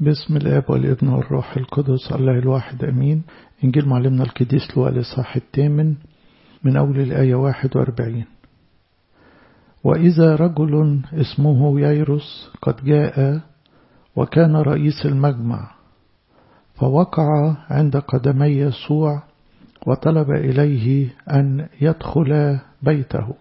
باسم الآب والابن والروح القدس الله الواحد أمين إنجيل معلمنا القديس لوقا الإصحاح الثامن من أول الآية 41 وإذا رجل اسمه ييروس قد جاء وكان رئيس المجمع فوقع عند قدمي يسوع وطلب إليه أن يدخل بيته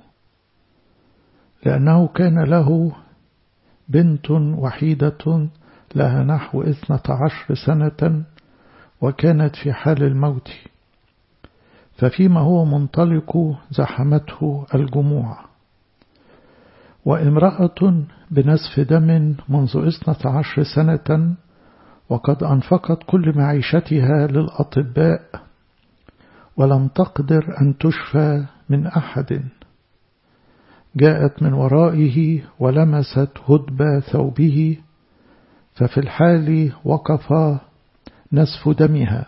لأنه كان له بنت وحيدة لها نحو اثنة عشر سنة وكانت في حال الموت ففيما هو منطلق زحمته الجموع وامرأة بنسف دم منذ اثنة عشر سنة وقد أنفقت كل معيشتها للأطباء ولم تقدر أن تشفى من أحد جاءت من ورائه ولمست هدب ثوبه ففي الحال وقف نسف دمها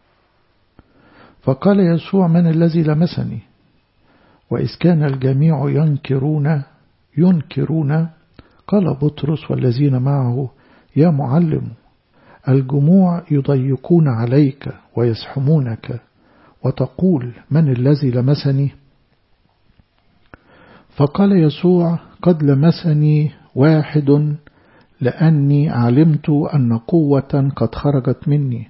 فقال يسوع من الذي لمسني وإذ كان الجميع ينكرون ينكرون قال بطرس والذين معه يا معلم الجموع يضيقون عليك ويزحمونك وتقول من الذي لمسني فقال يسوع قد لمسني واحد لأني علمت أن قوة قد خرجت مني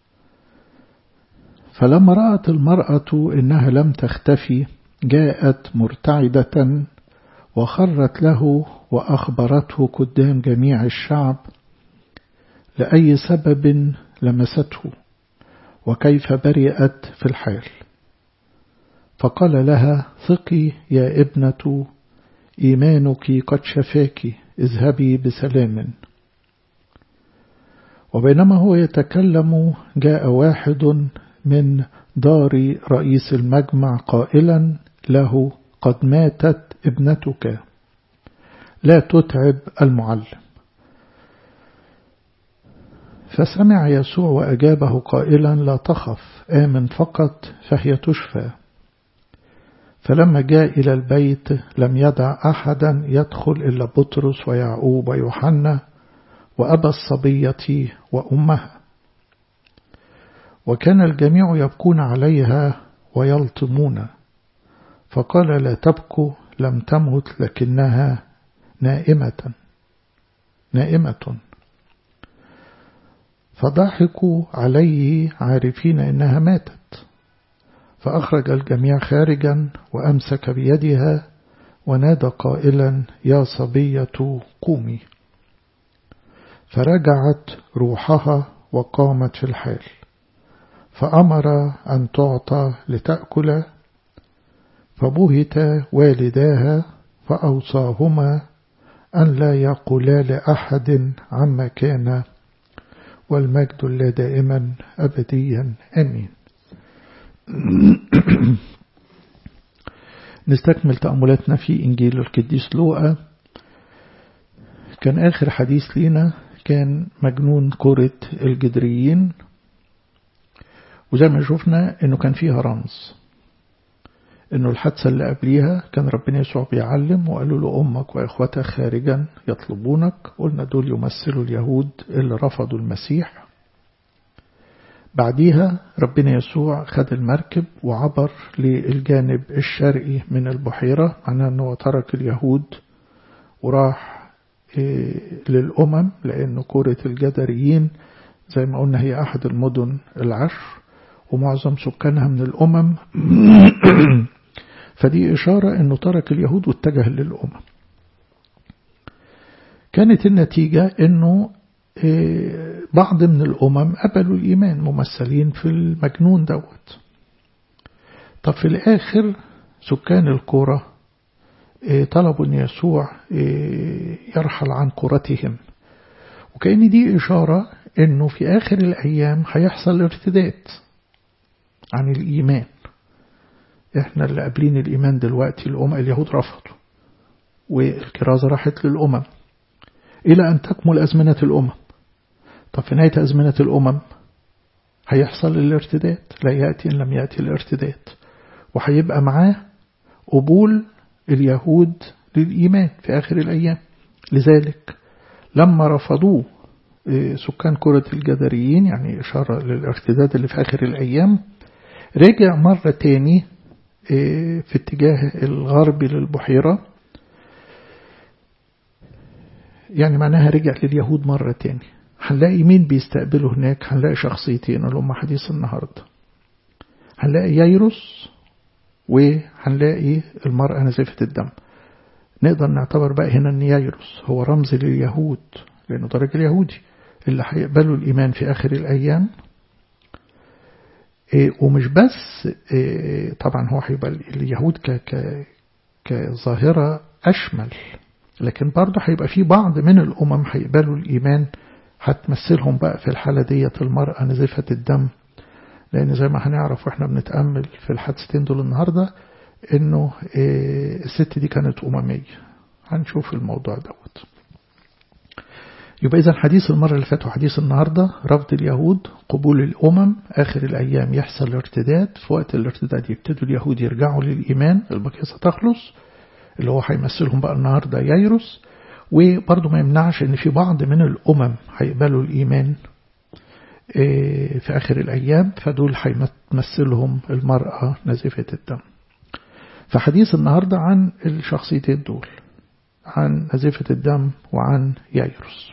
فلما رأت المرأة إنها لم تختفي جاءت مرتعدة وخرت له وأخبرته قدام جميع الشعب لأي سبب لمسته وكيف برئت في الحال فقال لها ثقي يا ابنة إيمانك قد شفاك اذهبي بسلام وبينما هو يتكلم جاء واحد من دار رئيس المجمع قائلا له قد ماتت ابنتك لا تتعب المعلم فسمع يسوع وأجابه قائلا لا تخف آمن فقط فهي تشفى فلما جاء إلى البيت لم يدع أحدا يدخل إلا بطرس ويعقوب ويوحنا وأبا الصبية وأمها وكان الجميع يبكون عليها ويلطمون فقال لا تبكوا لم تمت لكنها نائمة نائمة فضحكوا عليه عارفين إنها ماتت فأخرج الجميع خارجا وأمسك بيدها ونادى قائلا يا صبية قومي فرجعت روحها وقامت في الحال فأمر أن تعطى لتأكل فبهت والداها فأوصاهما أن لا يقولا لأحد عما كان والمجد لا دائما أبديا أمين نستكمل تأملاتنا في إنجيل القديس لوقا كان آخر حديث لينا كان مجنون كرة الجدريين وزي ما شفنا انه كان فيها رمز انه الحادثة اللي قبليها كان ربنا يسوع بيعلم وقالوا له امك واخوتك خارجا يطلبونك قلنا دول يمثلوا اليهود اللي رفضوا المسيح بعديها ربنا يسوع خد المركب وعبر للجانب الشرقي من البحيرة معناه أنه ترك اليهود وراح للأمم لأن كورة الجدريين زي ما قلنا هي أحد المدن العشر ومعظم سكانها من الأمم فدي إشارة أنه ترك اليهود واتجه للأمم كانت النتيجة أنه بعض من الأمم قبلوا الإيمان ممثلين في المجنون دوت طب في الآخر سكان القرى طلبوا أن يسوع يرحل عن قرتهم وكأن دي إشارة أنه في آخر الأيام هيحصل ارتداد عن الإيمان إحنا اللي قابلين الإيمان دلوقتي الأمم اليهود رفضوا والكرازة راحت للأمم إلى أن تكمل أزمنة الأمم طب في نهاية أزمنة الأمم هيحصل الارتداد لا يأتي إن لم يأتي الارتداد وهيبقى معاه قبول اليهود للإيمان في آخر الأيام لذلك لما رفضوه سكان كرة الجدريين يعني إشارة للارتداد اللي في آخر الأيام رجع مرة تاني في اتجاه الغربي للبحيرة يعني معناها رجع لليهود مرة تاني هنلاقي مين بيستقبله هناك هنلاقي شخصيتين اللي هم حديث النهاردة هنلاقي ييروس وهنلاقي المرأة نزفة الدم نقدر نعتبر بقى هنا ان ييروس هو رمز لليهود لأنه ده راجل يهودي اللي هيقبلوا الإيمان في آخر الأيام إيه ومش بس إيه طبعا هو هيبقى اليهود ك ك كظاهرة أشمل لكن برضه هيبقى في بعض من الأمم هيقبلوا الإيمان هتمثلهم بقى في الحالة ديت المرأة نزفة الدم لأن زي ما هنعرف وإحنا بنتأمل في الحادثتين دول النهاردة إنه إيه الست دي كانت أممية هنشوف الموضوع دوت يبقى إذا حديث المرة اللي فاتت وحديث النهاردة رفض اليهود قبول الأمم آخر الأيام يحصل ارتداد في وقت الارتداد يبتدوا اليهود يرجعوا للإيمان البقية ستخلص اللي هو هيمثلهم بقى النهاردة ييروس وبرضه ما يمنعش ان في بعض من الأمم هيقبلوا الإيمان في آخر الأيام فدول هيمثلهم المرأة نزفة الدم فحديث النهاردة عن الشخصيتين دول عن نزفة الدم وعن ييروس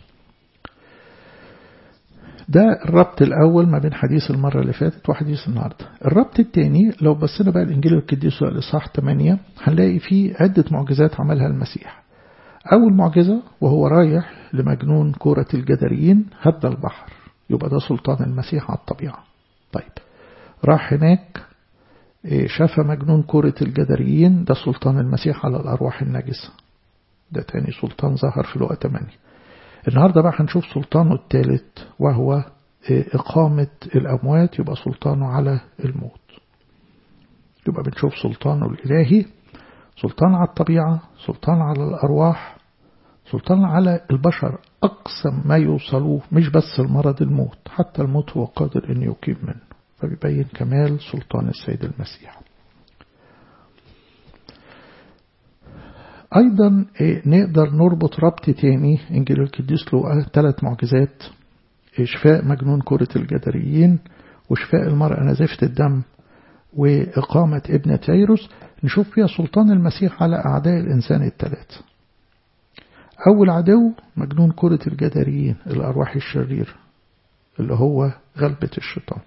ده الربط الأول ما بين حديث المرة اللي فاتت وحديث النهاردة الربط الثاني لو بصينا بقى الإنجيل القديس الإصحاح 8 هنلاقي فيه عدة معجزات عملها المسيح أول معجزة وهو رايح لمجنون كورة الجدريين هد البحر يبقى ده سلطان المسيح على الطبيعة طيب راح هناك شاف مجنون كورة الجدريين ده سلطان المسيح على الأرواح النجسة ده تاني سلطان ظهر في الوقت 8 النهاردة بقى هنشوف سلطانه الثالث وهو إقامة الأموات يبقى سلطانه على الموت يبقى بنشوف سلطانه الإلهي سلطان على الطبيعة سلطان على الأرواح سلطان على البشر أقصى ما يوصلوه مش بس المرض الموت حتى الموت هو قادر أن يقيم منه فبيبين كمال سلطان السيد المسيح أيضا نقدر نربط ربط تاني إنجيل القديس لوقا ثلاث معجزات شفاء مجنون كرة الجدريين وشفاء المرأة نزفة الدم وإقامة ابنة ييروس نشوف فيها سلطان المسيح على أعداء الإنسان الثلاثة أول عدو مجنون كرة الجدريين الأرواح الشريرة اللي هو غلبة الشيطان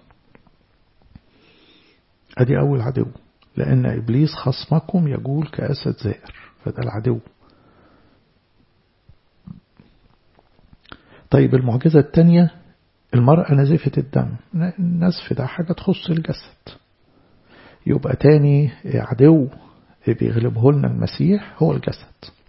أدي أول عدو لأن إبليس خصمكم يقول كأسد زائر فده العدو طيب المعجزة الثانية المرأة نزفة الدم النزف ده حاجة تخص الجسد يبقى تاني عدو بيغلبه لنا المسيح هو الجسد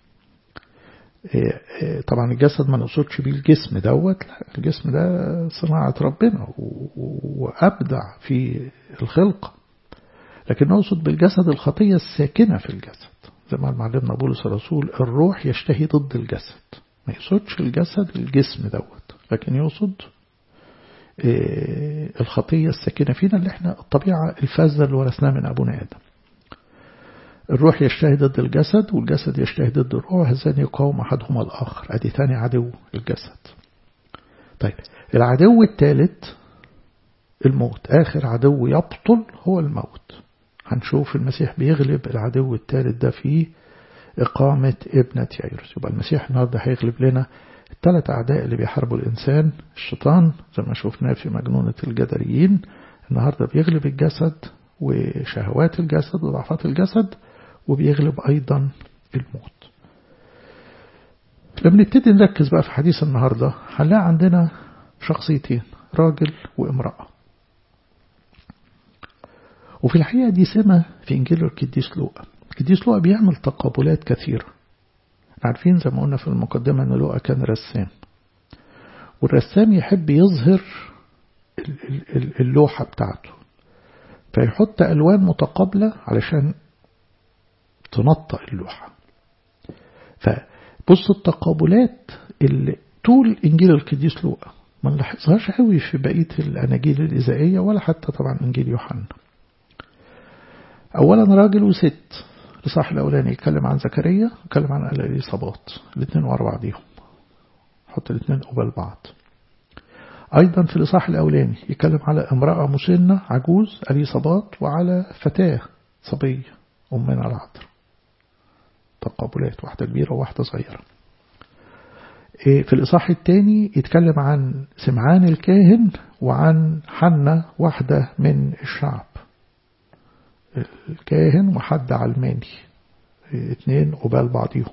طبعا الجسد ما نقصدش بيه الجسم دوت لا الجسم ده صناعة ربنا وأبدع في الخلق لكن نقصد بالجسد الخطية الساكنة في الجسد زي ما معلمنا بولس الرسول الروح يشتهي ضد الجسد ما يقصدش الجسد الجسم دوت لكن يقصد الخطية الساكنة فينا اللي احنا الطبيعة الفاسدة اللي ورثناها من أبونا آدم الروح يشتهي ضد الجسد والجسد يشتهي ضد الروح هذان يقاوم أحدهما الآخر أدي ثاني عدو الجسد طيب العدو الثالث الموت آخر عدو يبطل هو الموت هنشوف المسيح بيغلب العدو الثالث ده في إقامة ابنة ييروس يبقى المسيح النهارده هيغلب لنا الثلاث أعداء اللي بيحاربوا الإنسان الشيطان زي ما شفناه في مجنونة الجدريين النهارده بيغلب الجسد وشهوات الجسد وضعفات الجسد وبيغلب أيضا الموت لما نبتدي نركز بقى في حديث النهاردة هنلاقي عندنا شخصيتين راجل وامرأة وفي الحقيقة دي سمة في إنجيل القديس لوقا القديس لوقا بيعمل تقابلات كثيرة عارفين زي ما قلنا في المقدمة أن لوقا كان رسام والرسام يحب يظهر اللوحة بتاعته فيحط ألوان متقابلة علشان تنطق اللوحة فبص التقابلات اللي طول إنجيل القديس لوقا ما نلاحظهاش قوي في بقية الأناجيل الإزائية ولا حتى طبعا إنجيل يوحنا أولا راجل وست الإصحاح الأولاني يتكلم عن زكريا يتكلم عن الإصابات الاثنين ورا بعضيهم حط الاثنين قبل بعض أيضا في الإصحاح الأولاني يتكلم على امرأة مسنة عجوز أليصابات وعلى فتاة صبية أمنا العذراء تقابلات واحدة كبيرة وواحدة صغيرة في الإصحاح الثاني يتكلم عن سمعان الكاهن وعن حنة واحدة من الشعب الكاهن وحد علماني اتنين قبال بعضيهم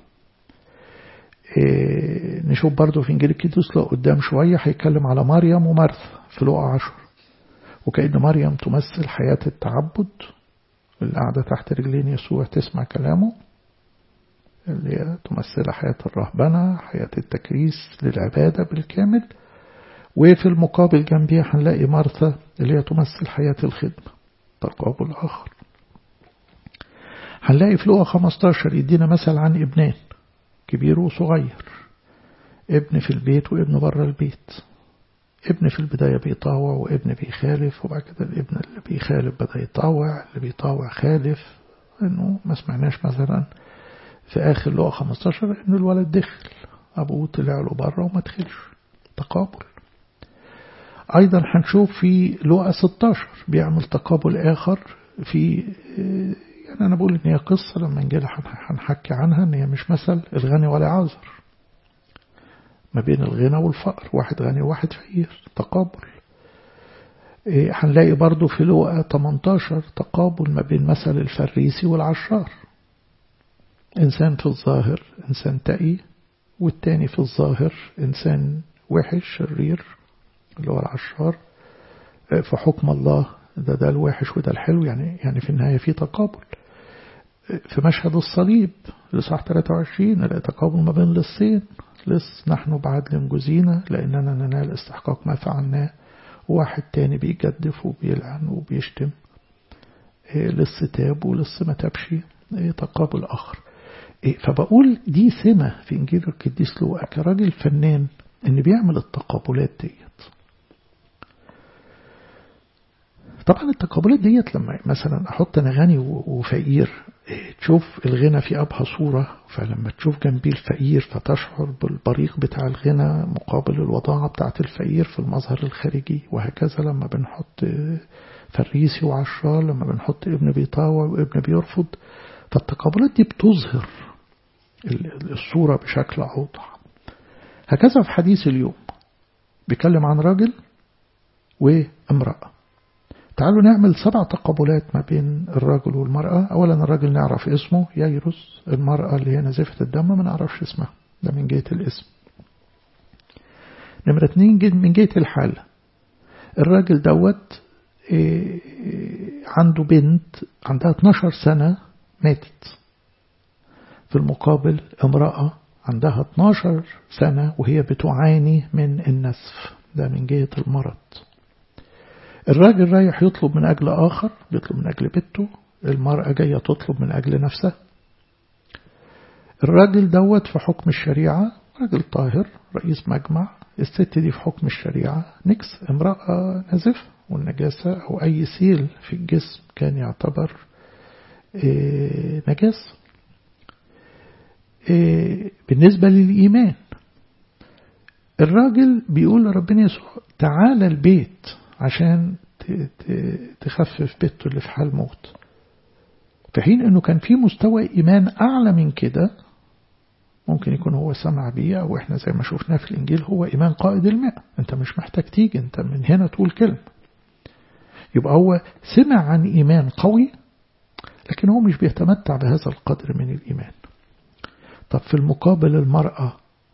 إيه نشوف برضو في إنجيل القديس لو قدام شوية هيتكلم على مريم ومرثا في لقا عشر وكأن مريم تمثل حياة التعبد اللي قاعدة تحت رجلين يسوع تسمع كلامه اللي هي تمثل حياة الرهبنة حياة التكريس للعبادة بالكامل وفي المقابل جنبيها هنلاقي مرثا اللي هي تمثل حياة الخدمة تقابل آخر هنلاقي في لقا 15 يدينا مثل عن ابنين كبير وصغير ابن في البيت وابن بره البيت ابن في البداية بيطاوع وابن بيخالف وبعد كده الابن اللي بيخالف بدأ يطاوع اللي بيطاوع خالف انه ما سمعناش مثلا في آخر لقا 15 إن الولد دخل أبوه طلع له بره وما دخلش تقابل أيضا هنشوف في لقا 16 بيعمل تقابل آخر في يعني أنا بقول إن هي قصة لما نجي هنحكي عنها إن هي مش مثل الغني ولا عازر ما بين الغنى والفقر واحد غني وواحد فقير تقابل هنلاقي برضو في لقا 18 تقابل ما بين مثل الفريسي والعشار إنسان في الظاهر إنسان تقي والتاني في الظاهر إنسان وحش شرير اللي هو العشار في حكم الله ده ده الوحش وده الحلو يعني يعني في النهاية في تقابل في مشهد الصليب لصح 23 نلاقي تقابل ما بين لصين لص نحن بعدل جزينا لأننا ننال استحقاق ما فعلناه وواحد تاني بيجدف وبيلعن وبيشتم لص تاب ولص ما تابش تقابل آخر فبقول دي سمة في إنجيل القديس لوقا كراجل فنان إن بيعمل التقابلات ديت طبعا التقابلات ديت لما مثلا أحط أنا غني وفقير تشوف الغنى في أبهى صورة فلما تشوف جنبي الفقير فتشعر بالبريق بتاع الغنى مقابل الوضاعة بتاعت الفقير في المظهر الخارجي وهكذا لما بنحط فريسي وعشار لما بنحط ابن بيطاوع وابن بيرفض فالتقابلات دي بتظهر الصورة بشكل أوضح هكذا في حديث اليوم بيتكلم عن راجل وامرأة تعالوا نعمل سبع تقابلات ما بين الراجل والمرأة أولا الراجل نعرف اسمه ييروس المرأة اللي هي نزفة الدم ما نعرفش اسمها ده من جهة الاسم نمرة اتنين من جهة الحالة الراجل دوت عنده بنت عندها 12 سنة ماتت في المقابل امرأة عندها 12 سنة وهي بتعاني من النسف ده من جهة المرض الراجل رايح يطلب من أجل آخر بيطلب من أجل بنته المرأة جاية تطلب من أجل نفسها الراجل دوت في حكم الشريعة راجل طاهر رئيس مجمع الست دي في حكم الشريعة نكس امرأة نزف والنجاسة أو أي سيل في الجسم كان يعتبر إيه نجاسة إيه بالنسبة للإيمان الراجل بيقول لربنا يسوع تعالى البيت عشان تخفف بيته اللي في حال موت في حين انه كان في مستوى ايمان اعلى من كده ممكن يكون هو سمع بيه او احنا زي ما شفناه في الانجيل هو ايمان قائد الماء انت مش محتاج تيجي انت من هنا تقول كلمة يبقى هو سمع عن ايمان قوي لكن هو مش بيتمتع بهذا القدر من الايمان طب في المقابل المرأة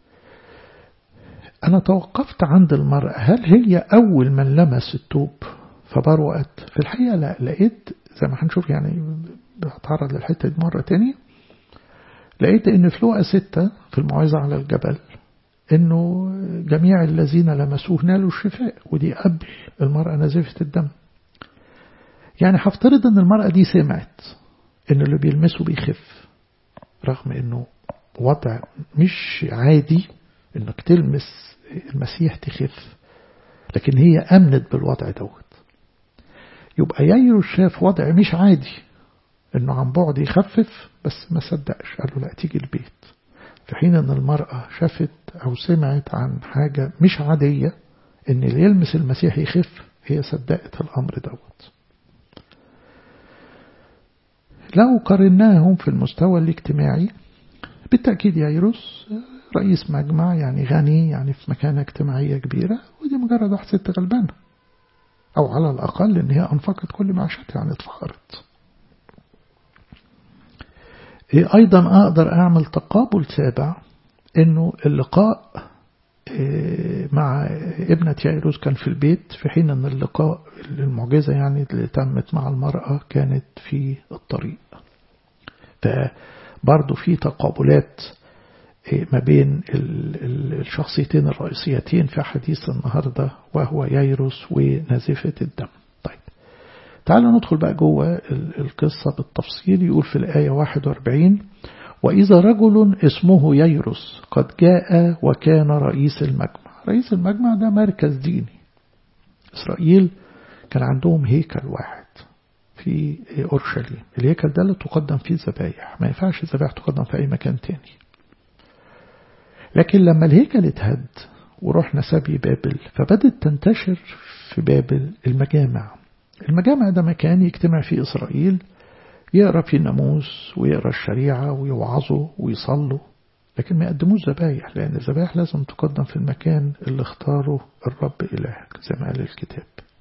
أنا توقفت عند المرأة هل هي أول من لمس التوب فبرؤت في الحقيقة لا لقيت زي ما هنشوف يعني بتعرض للحتة دي مرة تانية لقيت إن في لقا ستة في الموعظة على الجبل إنه جميع الذين لمسوه نالوا الشفاء ودي قبل المرأة نزفة الدم يعني هفترض إن المرأة دي سمعت إن اللي بيلمسه بيخف رغم إنه وضع مش عادي إنك تلمس المسيح تخف لكن هي أمنت بالوضع دوت يبقى يايرو شاف وضع مش عادي إنه عن بعد يخفف بس ما صدقش قال له لا تيجي البيت في حين إن المرأة شافت أو سمعت عن حاجة مش عادية إن اللي يلمس المسيح يخف هي صدقت الأمر دوت لو قارناهم في المستوى الاجتماعي بالتأكيد يايروس رئيس مجمع يعني غني يعني في مكانة اجتماعية كبيرة ودي مجرد واحدة ست غلبانة أو على الأقل إن هي أنفقت كل معاشاتها يعني اتفخرت أيضا أقدر أعمل تقابل سابع إنه اللقاء مع ابنة يايروس كان في البيت في حين أن اللقاء المعجزة يعني اللي تمت مع المرأة كانت في الطريق فبرضو في تقابلات ما بين الشخصيتين الرئيسيتين في حديث النهاردة وهو يايروس ونازفة الدم طيب تعالوا ندخل بقى جوه القصة بالتفصيل يقول في الآية 41 وإذا رجل اسمه ييروس قد جاء وكان رئيس المجمع رئيس المجمع ده مركز ديني إسرائيل كان عندهم هيكل واحد في أورشليم الهيكل ده اللي تقدم فيه الذبايح ما ينفعش الذبايح تقدم في أي مكان تاني لكن لما الهيكل اتهد ورحنا سبي بابل فبدت تنتشر في بابل المجامع المجامع ده مكان يجتمع فيه إسرائيل يقرأ في الناموس ويقرأ الشريعة ويوعظوا ويصلوا لكن ما يقدموش ذبايح لأن الذبايح لازم تقدم في المكان اللي اختاره الرب إلهك زي ما قال الكتاب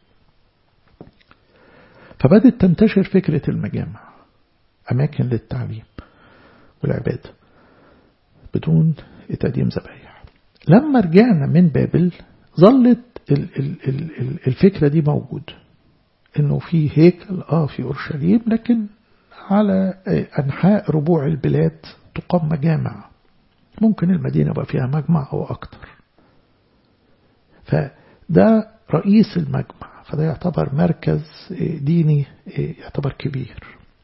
فبدت تنتشر فكرة المجامع أماكن للتعليم والعبادة بدون تقديم ذبايح لما رجعنا من بابل ظلت الفكرة دي موجود انه في هيكل اه في اورشليم لكن على انحاء ربوع البلاد تقام مجامع ممكن المدينة بقى فيها مجمع او اكتر فده رئيس المجمع فده يعتبر مركز ديني يعتبر كبير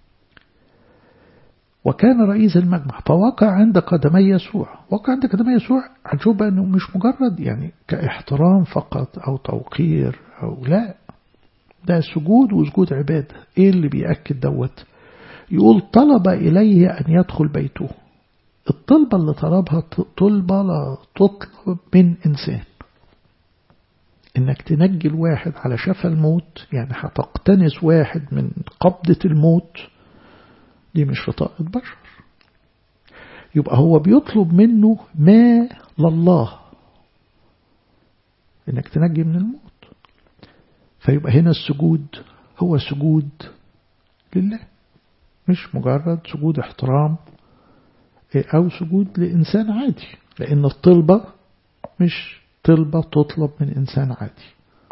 وكان رئيس المجمع فوقع عند قدمي يسوع وقع عند قدمي يسوع هنشوف بقى انه مش مجرد يعني كاحترام فقط او توقير او لا ده سجود وسجود عبادة ايه اللي بيأكد دوت يقول طلب إليه أن يدخل بيته الطلبة اللي طلبها طلبة لا تطلب من إنسان إنك تنجي الواحد على شفا الموت يعني هتقتنس واحد من قبضة الموت دي مش في طاقة بشر يبقى هو بيطلب منه ما لله إنك تنجي من الموت فيبقى هنا السجود هو سجود لله مش مجرد سجود احترام أو سجود لإنسان عادي لأن الطلبة مش طلبة تطلب من إنسان عادي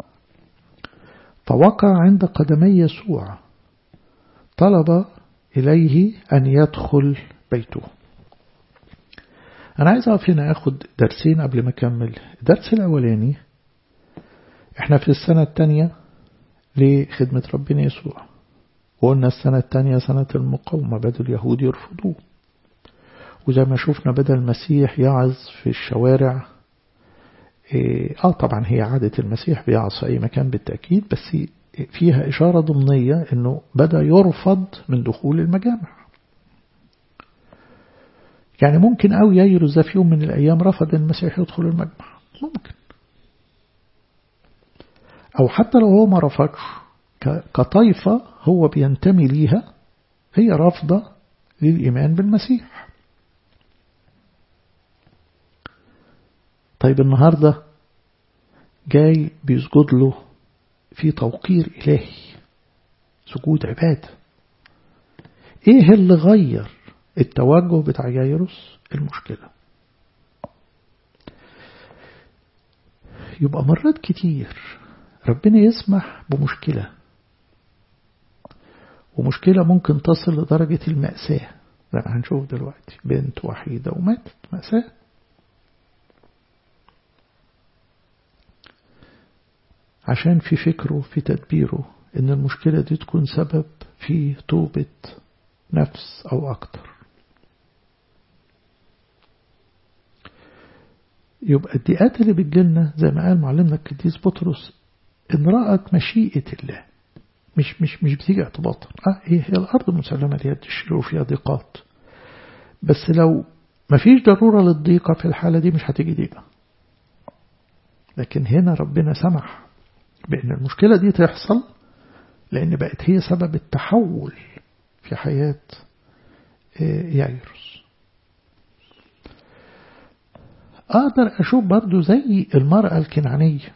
فوقع عند قدمي يسوع طلب إليه أن يدخل بيته أنا عايز أقف هنا أخد درسين قبل ما أكمل الدرس الأولاني إحنا في السنة الثانية لخدمة ربنا يسوع وقلنا السنة الثانية سنة المقاومة بدأ اليهود يرفضوه وزي ما شفنا بدأ المسيح يعظ في الشوارع إيه آه طبعا هي عادة المسيح بيعظ في أي مكان بالتأكيد بس فيها إشارة ضمنية أنه بدأ يرفض من دخول المجامع يعني ممكن أو ييرز في يوم من الأيام رفض المسيح يدخل المجمع ممكن أو حتى لو هو ما رفضش كطائفة هو بينتمي ليها هي رافضة للإيمان بالمسيح طيب النهاردة جاي بيسجد له في توقير إلهي سجود عبادة إيه اللي غير التوجه بتاع يايروس المشكلة يبقى مرات كتير ربنا يسمح بمشكلة ومشكلة ممكن تصل لدرجة المأساة زي ما هنشوف دلوقتي بنت وحيدة وماتت مأساة عشان في فكره في تدبيره ان المشكلة دي تكون سبب في توبة نفس او اكتر يبقى الدقات اللي بتجيلنا زي ما قال معلمنا القديس بطرس ان رأت مشيئة الله مش مش مش بتيجي اعتباطا اه هي هي الارض مسلمة ليد الشرير وفيها ضيقات بس لو ما فيش ضرورة للضيقة في الحالة دي مش هتيجي ضيقة لكن هنا ربنا سمح بأن المشكلة دي تحصل لأن بقت هي سبب التحول في حياة يايروس أقدر أشوف برضو زي المرأة الكنعانية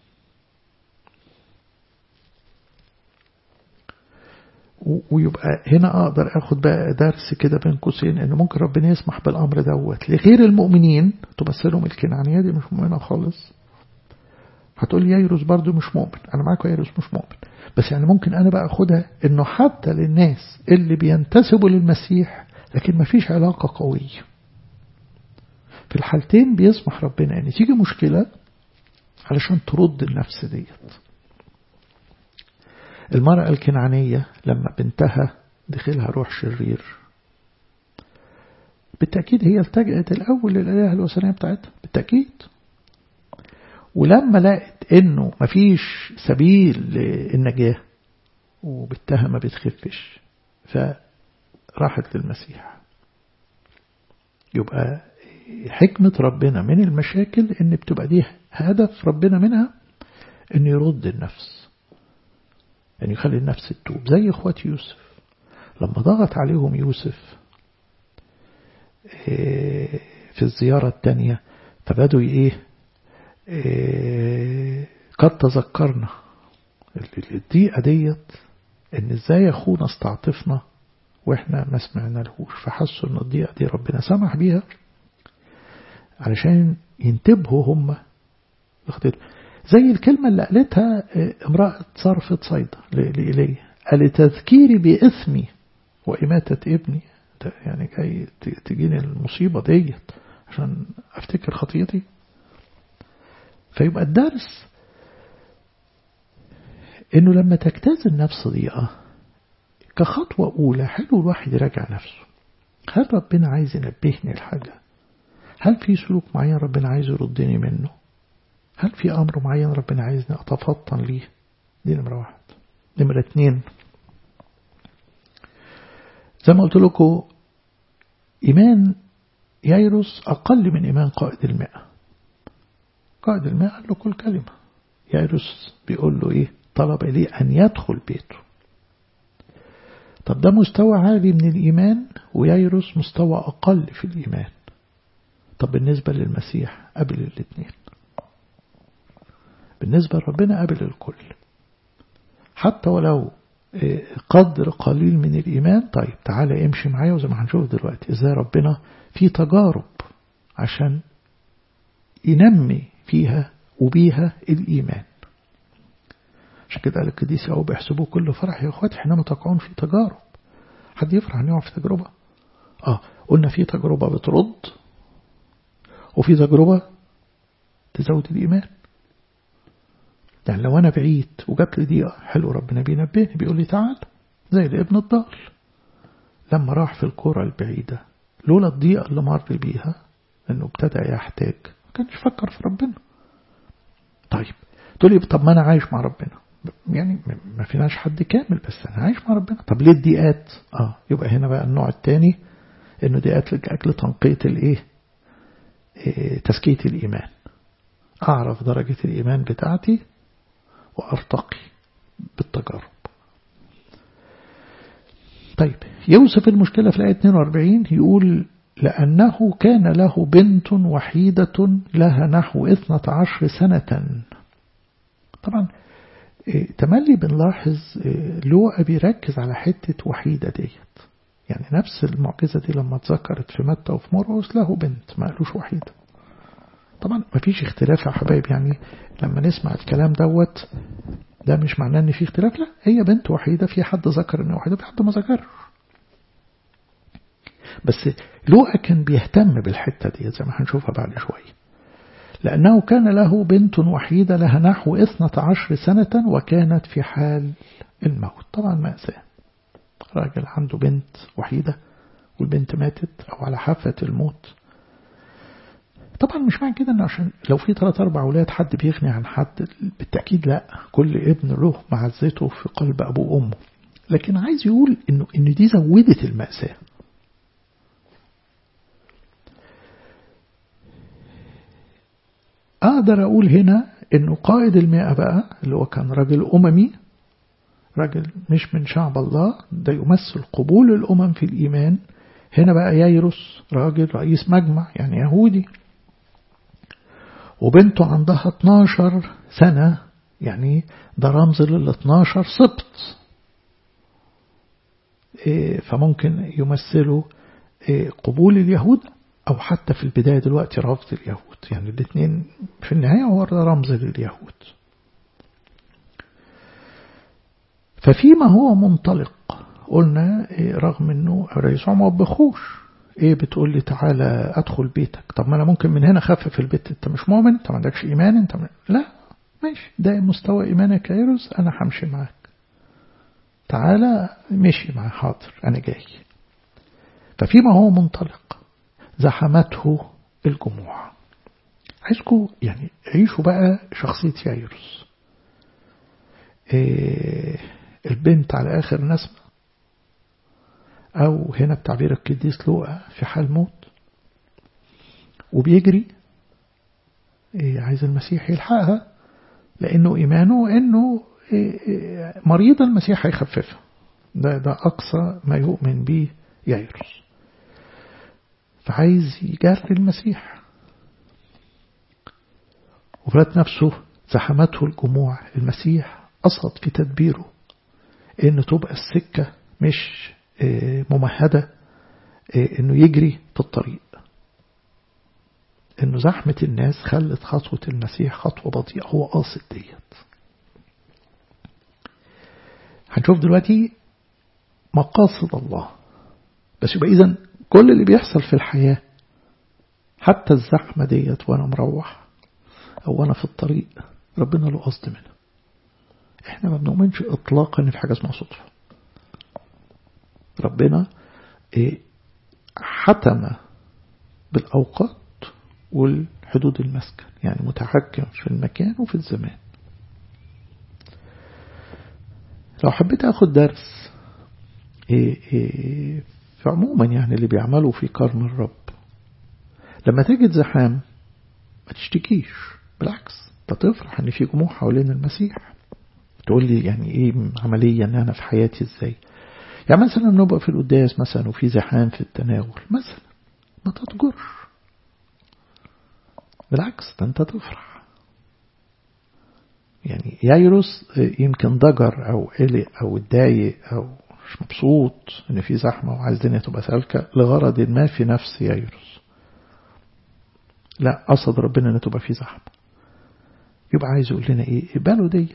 ويبقى هنا أقدر أخد بقى درس كده بين قوسين إن ممكن ربنا يسمح بالأمر دوت لغير المؤمنين تمثلهم الكنعانية دي مش مؤمنة خالص هتقول لي يايروس برضو مش مؤمن أنا معاك يايروس مش مؤمن بس يعني ممكن أنا بقى أخدها إنه حتى للناس اللي بينتسبوا للمسيح لكن ما فيش علاقة قوية في الحالتين بيسمح ربنا أن تيجي مشكلة علشان ترد النفس ديت المرأة الكنعانية لما بنتها دخلها روح شرير بالتأكيد هي التجأت الأول للآلهة الوثنية بتاعتها بالتأكيد ولما لقت انه مفيش سبيل للنجاة وبالتها ما بتخفش فراحت للمسيح يبقى حكمة ربنا من المشاكل ان بتبقى دي هدف ربنا منها ان يرد النفس ان يعني يخلي النفس تتوب زي اخوات يوسف لما ضغط عليهم يوسف في الزيارة الثانية فبدوا ايه قد تذكرنا الضيقة ديت ان ازاي اخونا استعطفنا واحنا ما سمعنا لهوش فحسوا ان الضيقة دي ربنا سمح بيها علشان ينتبهوا هم زي الكلمة اللي قالتها امرأة صرفة صيدة لإليه قال تذكيري بإثمي وإماتة ابني يعني جاي تجيني المصيبة ديت عشان أفتكر خطيتي فيبقى الدرس انه لما تجتاز النفس ضيقة كخطوة أولى حلو الواحد يراجع نفسه هل ربنا عايز ينبهني لحاجة هل في سلوك معين ربنا عايز يردني منه هل في أمر معين ربنا عايزني أتفطن ليه دي نمرة واحد نمرة اتنين زي ما قلت لكم إيمان ييروس أقل من إيمان قائد المئة قائد الماء قال له كل كلمة يايروس بيقول له إيه طلب إليه أن يدخل بيته طب ده مستوى عالي من الإيمان ويايروس مستوى أقل في الإيمان طب بالنسبة للمسيح قبل الاثنين بالنسبة لربنا قبل الكل حتى ولو قدر قليل من الإيمان طيب تعالى امشي معايا وزي ما هنشوف دلوقتي ازاي ربنا في تجارب عشان ينمي فيها وبيها الإيمان عشان كده قال القديس أو بيحسبوه كل فرح يا أخواتي حينما تقعون في تجارب حد يفرح أن يقع في تجربة آه قلنا في تجربة بترد وفي تجربة تزود الإيمان يعني لو أنا بعيد وجات لي دقيقة حلو ربنا بينبهني بيقول لي تعال زي الابن الضال لما راح في الكرة البعيدة لولا الضيقة اللي مر بيها انه ابتدى يحتاج ما كانش يفكر في ربنا طيب تقول لي طب ما انا عايش مع ربنا يعني ما فيناش حد كامل بس انا عايش مع ربنا طب ليه الضيقات اه يبقى هنا بقى النوع الثاني انه ضيقات لاجل تنقية الايه إيه تزكية الايمان اعرف درجة الايمان بتاعتي وارتقي بالتجارب طيب يوصف المشكلة في الآية 42 يقول لأنه كان له بنت وحيدة لها نحو 12 سنة طبعا تملي بنلاحظ لوقا بيركز على حتة وحيدة ديت يعني نفس المعجزة دي لما اتذكرت في متى وفي مرقس له بنت ما قالوش وحيدة طبعا ما فيش اختلاف يا حبايب يعني لما نسمع الكلام دوت ده مش معناه ان في اختلاف لا هي بنت وحيدة في حد ذكر ان وحيدة في حد ما ذكرش بس لوقا كان بيهتم بالحتة دي زي ما هنشوفها بعد شوية لأنه كان له بنت وحيدة لها نحو 12 سنة وكانت في حال الموت طبعا مأساة راجل عنده بنت وحيدة والبنت ماتت أو على حافة الموت طبعا مش معنى كده ان عشان لو في ثلاث اربع اولاد حد بيغني عن حد بالتاكيد لا كل ابن له معزته في قلب ابوه وامه لكن عايز يقول انه ان دي زودت الماساه أقدر أقول هنا إنه قائد المئة بقى اللي هو كان راجل أممي راجل مش من شعب الله ده يمثل قبول الأمم في الإيمان هنا بقى يايروس راجل رئيس مجمع يعني يهودي وبنته عندها 12 سنة يعني ده رمز لل 12 سبط فممكن يمثلوا قبول اليهود أو حتى في البداية دلوقتي رفض اليهود يعني الاثنين في النهاية هو رمز لليهود ففيما هو منطلق قلنا رغم انه رئيس ما وبخوش ايه بتقول لي تعالى ادخل بيتك طب ما انا ممكن من هنا اخفف البيت انت مش مؤمن انت ما عندكش ايمان انت م... لا ماشي ده مستوى ايمانك يا ايروس انا همشي معاك تعالى مشي معاه حاضر انا جاي ففيما هو منطلق زحمته الجموع عايزكم يعني عيشوا بقى شخصية يايروس إيه البنت على آخر نسمة أو هنا بتعبير القديس لوقا في حال موت وبيجري إيه عايز المسيح يلحقها لأنه إيمانه إنه إيه مريض المسيح هيخففها ده ده أقصى ما يؤمن به يايروس فعايز يجري المسيح وفلات نفسه زحمته الجموع المسيح قصد في تدبيره إن تبقى السكة مش ممهدة إنه يجري في الطريق إنه زحمة الناس خلت خطوة المسيح خطوة بطيئة هو قاصد ديت هنشوف دلوقتي مقاصد الله بس يبقى إذا كل اللي بيحصل في الحياة حتى الزحمة ديت وأنا مروح أو أنا في الطريق ربنا له قصد منها احنا ما بنؤمنش اطلاقا ان في حاجه اسمها صدفه ربنا ايه حتم بالاوقات والحدود المسكن يعني متحكم في المكان وفي الزمان لو حبيت اخد درس إيه إيه فعموما يعني اللي بيعملوا في كرم الرب لما تجد زحام ما تشتكيش بالعكس انت تفرح ان في جموع حوالين المسيح تقول لي يعني ايه عمليا انا في حياتي ازاي يعني مثلا نبقى في القداس مثلا وفي زحام في التناول مثلا ما تضجرش بالعكس ده انت تفرح يعني يايروس يمكن ضجر او قلق او اتضايق او مش مبسوط ان في زحمه وعايز الدنيا تبقى سالكه لغرض ما في نفس يايروس لا قصد ربنا ان تبقى في زحمه يبقى عايز يقول لنا ايه اقبلوا ديت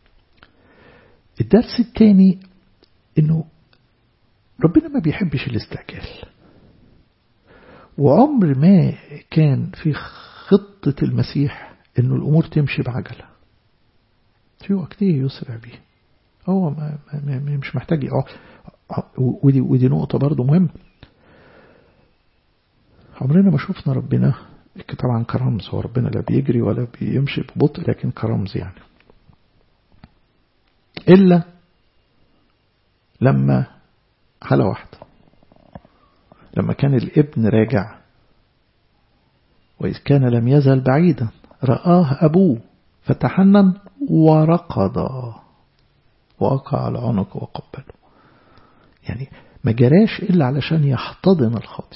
الدرس الثاني انه ربنا ما بيحبش الاستعجال وعمر ما كان في خطة المسيح انه الامور تمشي بعجلة في وقته يسرع به هو ما ما ما مش محتاج ودي ودي نقطة برضه مهمة عمرنا ما شفنا ربنا طبعا كرمز هو ربنا لا بيجري ولا بيمشي ببطء لكن كرمز يعني إلا لما حالة واحدة لما كان الابن راجع وإذ كان لم يزل بعيدا رآه أبوه فتحنن ورقض وقع على عنقه وقبله يعني ما جراش إلا علشان يحتضن الخاطي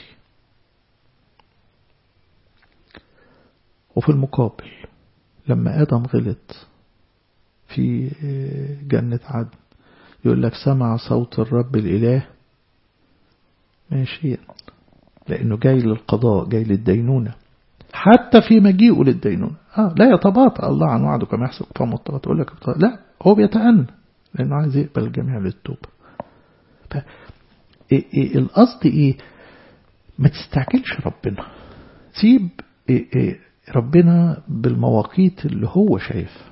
وفي المقابل لما آدم غلط في جنة عدن يقول لك سمع صوت الرب الإله ماشي لأنه جاي للقضاء جاي للدينونة حتى في مجيئه للدينونة آه لا يتباطأ الله عن وعده كما يحسب فم الطبط تقول لك لا هو بيتأنى لأنه عايز يقبل الجميع للتوبة ف إيه إيه القصد إيه ما تستعجلش ربنا سيب إيه إيه ربنا بالمواقيت اللي هو شايفها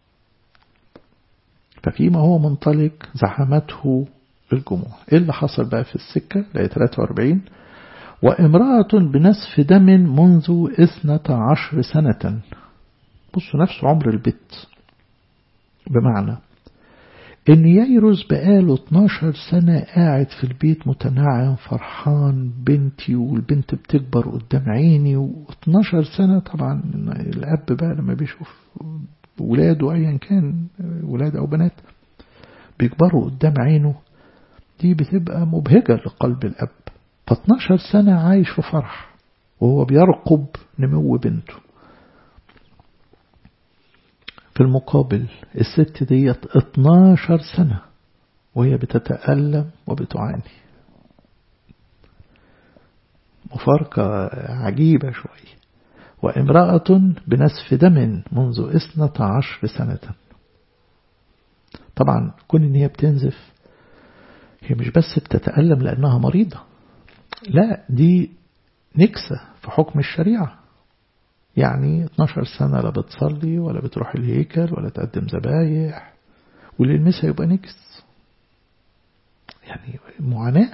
ففيما هو منطلق زحمته الجموع ايه اللي حصل بقى في السكة لآية 43 وامرأة بنسف دم منذ اثنة عشر سنة بصوا نفس عمر البت بمعنى إن ييروز بقاله 12 سنة قاعد في البيت متنعم فرحان بنتي والبنت بتكبر قدام عيني و12 سنة طبعا الأب بقى لما بيشوف ولاده أيا كان ولاد أو بنات بيكبروا قدام عينه دي بتبقى مبهجة لقلب الأب ف12 سنة عايش في فرح وهو بيرقب نمو بنته في المقابل الست ديت 12 سنة وهي بتتألم وبتعاني مفارقة عجيبة شوية وامرأة بنسف دم منذ اثنة عشر سنة طبعا كون ان هي بتنزف هي مش بس بتتألم لأنها مريضة لا دي نكسة في حكم الشريعة يعني 12 سنة لا بتصلي ولا بتروح الهيكل ولا تقدم ذبايح واللي يلمسها يبقى نكس يعني معاناة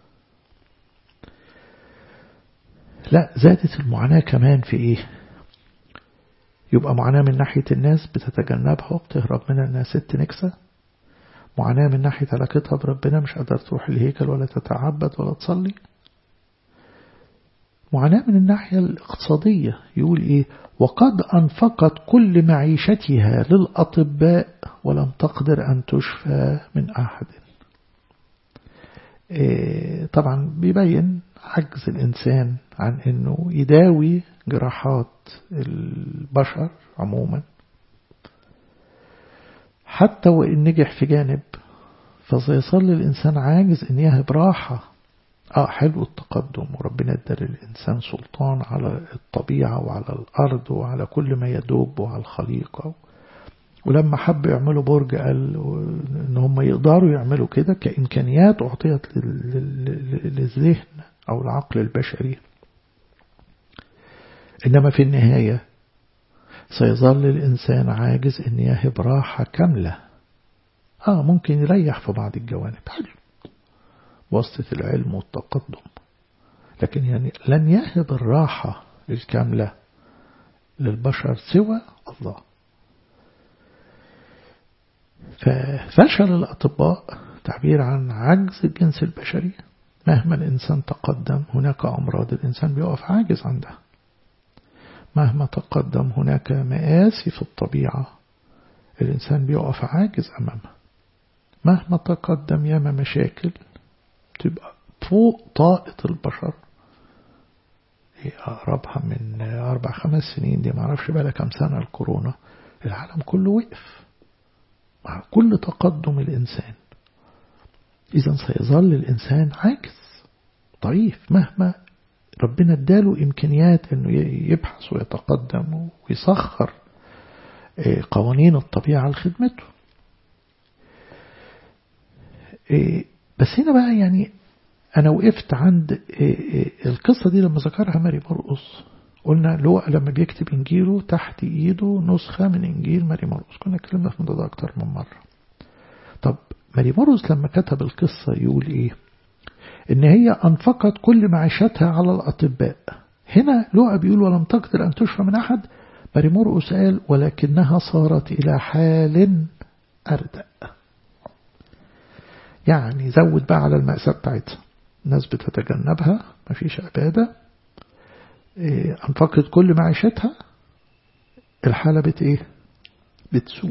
لا زادت المعاناة كمان في ايه يبقى معاناة من ناحية الناس بتتجنبها وبتهرب منها انها ست نكسة معاناة من ناحية علاقتها بربنا مش قادرة تروح الهيكل ولا تتعبد ولا تصلي معاناة من الناحية الاقتصادية يقول إيه وقد أنفقت كل معيشتها للأطباء ولم تقدر أن تشفى من أحد إيه طبعا بيبين عجز الإنسان عن أنه يداوي جراحات البشر عموما حتى وإن نجح في جانب فسيظل الإنسان عاجز أن يهب راحة آه حلو التقدم وربنا ادى للإنسان سلطان على الطبيعة وعلى الأرض وعلى كل ما يدوب وعلى الخليقة ولما حب يعملوا برج قال إن هم يقدروا يعملوا كده كإمكانيات أعطيت للذهن أو العقل البشري إنما في النهاية سيظل الإنسان عاجز أن يهب راحة كاملة آه ممكن يريح في بعض الجوانب حلو واسطة العلم والتقدم لكن يعني لن يهب الراحة الكاملة للبشر سوى الله ففشل الأطباء تعبير عن عجز الجنس البشري مهما الإنسان تقدم هناك أمراض الإنسان بيقف عاجز عندها مهما تقدم هناك مآسي في الطبيعة الإنسان بيقف عاجز أمامها مهما تقدم ياما مشاكل تبقى فوق طاقة البشر أقربها من أربع خمس سنين دي معرفش بقى كم سنة الكورونا العالم كله وقف مع كل تقدم الإنسان إذا سيظل الإنسان عاجز ضعيف مهما ربنا اداله إمكانيات أنه يبحث ويتقدم ويسخر قوانين الطبيعة لخدمته بس هنا بقى يعني أنا وقفت عند القصة دي لما ذكرها ماري مرقص قلنا لوقا لما بيكتب إنجيله تحت إيده نسخة من إنجيل ماري مرقص كنا اتكلمنا في الموضوع ده أكتر من مرة طب ماري مرقص لما كتب القصة يقول إيه إن هي أنفقت كل معيشتها على الأطباء هنا لوقا بيقول ولم تقدر أن تشفى من أحد ماري مرقص قال ولكنها صارت إلى حال أردأ يعني زود بقى على المأساة بتاعتها الناس بتتجنبها مفيش عبادة أنفقت كل معيشتها الحالة بت إيه بتسوء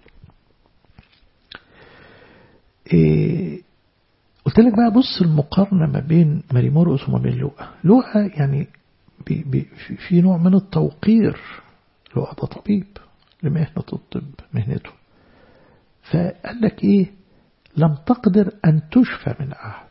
إيه قلت لك بقى بص المقارنة ما بين ماري مرقس وما بين لوقا لوقا يعني بي بي في نوع من التوقير لوقا ده طبيب لمهنة الطب مهنته فقال لك إيه لم تقدر أن تشفى من أحد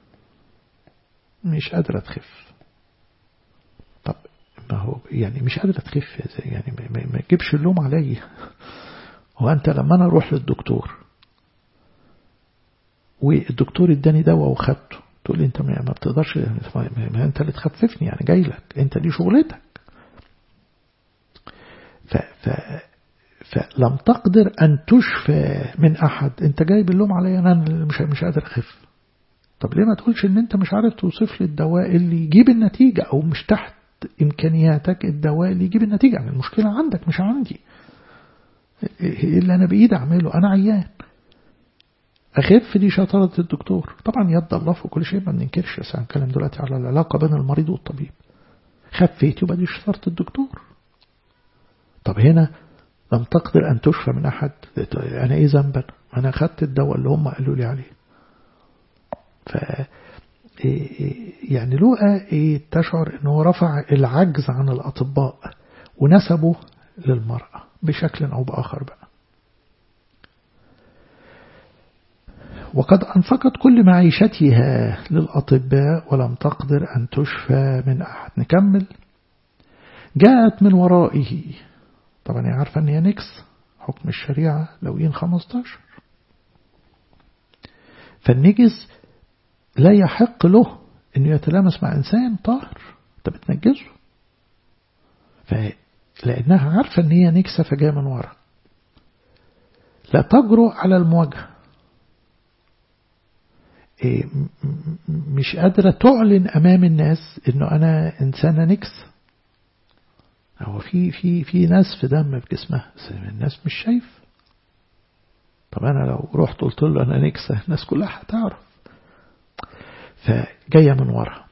مش قادرة تخف طب ما هو يعني مش قادرة تخف يعني ما, ما تجيبش اللوم علي هو أنت لما أنا أروح للدكتور والدكتور اداني دواء وخدته تقول لي انت ما بتقدرش ما انت اللي تخففني يعني جاي لك انت دي شغلتك ف ف فلم تقدر أن تشفى من أحد أنت جايب اللوم عليا أنا مش مش قادر أخف طب ليه ما تقولش أن أنت مش عارف توصف لي الدواء اللي يجيب النتيجة أو مش تحت إمكانياتك الدواء اللي يجيب النتيجة يعني المشكلة عندك مش عندي إيه اللي أنا بإيدي أعمله أنا عيان أخف دي شطارة الدكتور طبعا يد الله في كل شيء ما بننكرش بس هنتكلم دلوقتي على العلاقة بين المريض والطبيب خفيت يبقى دي شطارة الدكتور طب هنا لم تقدر أن تشفى من أحد أنا إيه ذنبا أنا أخذت الدواء اللي هم قالوا لي عليه ف يعني لوقا إيه تشعر أنه رفع العجز عن الأطباء ونسبه للمرأة بشكل أو بآخر بقى وقد أنفقت كل معيشتها للأطباء ولم تقدر أن تشفى من أحد نكمل جاءت من ورائه طبعا هي عارفة أن هي نكس حكم الشريعة لوين 15 فالنجس لا يحق له أنه يتلامس مع إنسان طاهر أنت بتنجزه فلأنها عارفة أن هي نكسة فجاء من ورا لا تجرؤ على المواجهة مش قادرة تعلن أمام الناس أنه أنا إنسانة نكس هو في في في ناس في دم في جسمها الناس مش شايف طب أنا لو رحت قلت له أنا نكسة الناس كلها هتعرف فجاية من ورا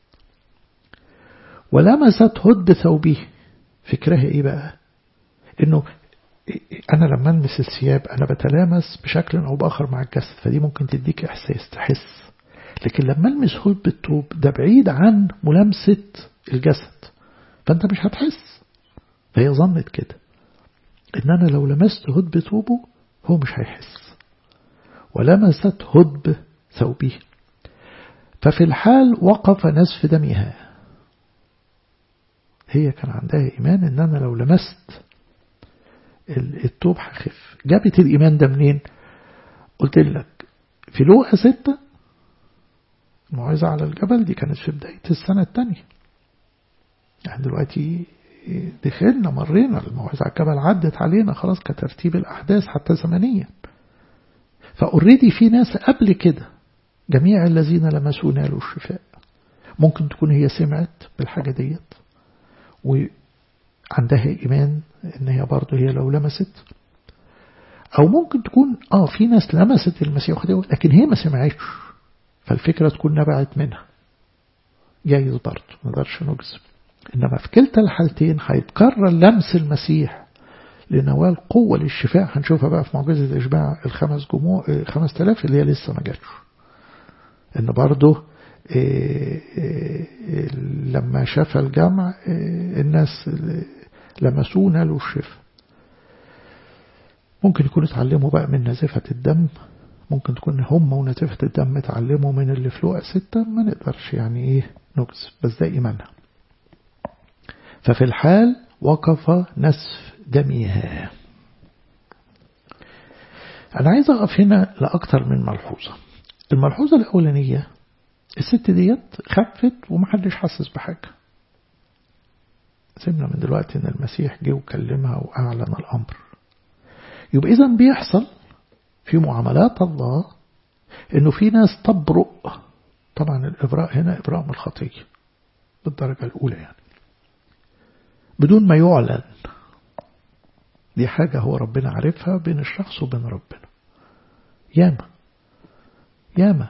ولمست هد ثوبه فكرها إيه بقى إنه أنا لما ألمس الثياب أنا بتلامس بشكل أو بآخر مع الجسد فدي ممكن تديك إحساس تحس لكن لما ألمس هد بالطوب ده بعيد عن ملامسة الجسد فأنت مش هتحس فهي ظنت كده إن أنا لو لمست هد بطوبه هو مش هيحس ولمست هد ثوبه ففي الحال وقف نزف دمها هي كان عندها إيمان إن أنا لو لمست التوب هخف جابت الإيمان ده منين قلت لك في لوقا ستة الموعظة على الجبل دي كانت في بداية السنة الثانية يعني دلوقتي دخلنا مرينا الموعظة على الجبل عدت علينا خلاص كترتيب الأحداث حتى زمنيا فأوريدي في ناس قبل كده جميع الذين لمسوا نالوا الشفاء ممكن تكون هي سمعت بالحاجة ديت وعندها إيمان إن هي برضه هي لو لمست أو ممكن تكون آه في ناس لمست المسيح لكن هي ما سمعتش فالفكرة تكون نبعت منها جايز برضه ما نقدرش نجزم إنما في كلتا الحالتين هيتكرر لمس المسيح لنوال قوة للشفاء هنشوفها بقى في معجزة إشباع الخمس جموع خمس تلاف اللي هي لسه ما جاتش إن برضه إيه إيه لما شاف الجمع إيه الناس لمسوه نالوا الشفاء ممكن يكونوا اتعلموا بقى من نزفة الدم ممكن تكون هم ونزفة الدم اتعلموا من اللي في لوقا ستة ما نقدرش يعني ايه نجز بس ده إيمانها ففي الحال وقف نسف دمها أنا عايز أقف هنا لأكثر من ملحوظة الملحوظة الأولانية الست ديت خفت ومحدش حسس بحاجة سيبنا من دلوقتي ان المسيح جه وكلمها واعلن الامر يبقى اذا بيحصل في معاملات الله انه في ناس تبرؤ طبعا الابراء هنا ابراء من الخطيه بالدرجه الاولى يعني بدون ما يعلن دي حاجه هو ربنا عارفها بين الشخص وبين ربنا ياما ياما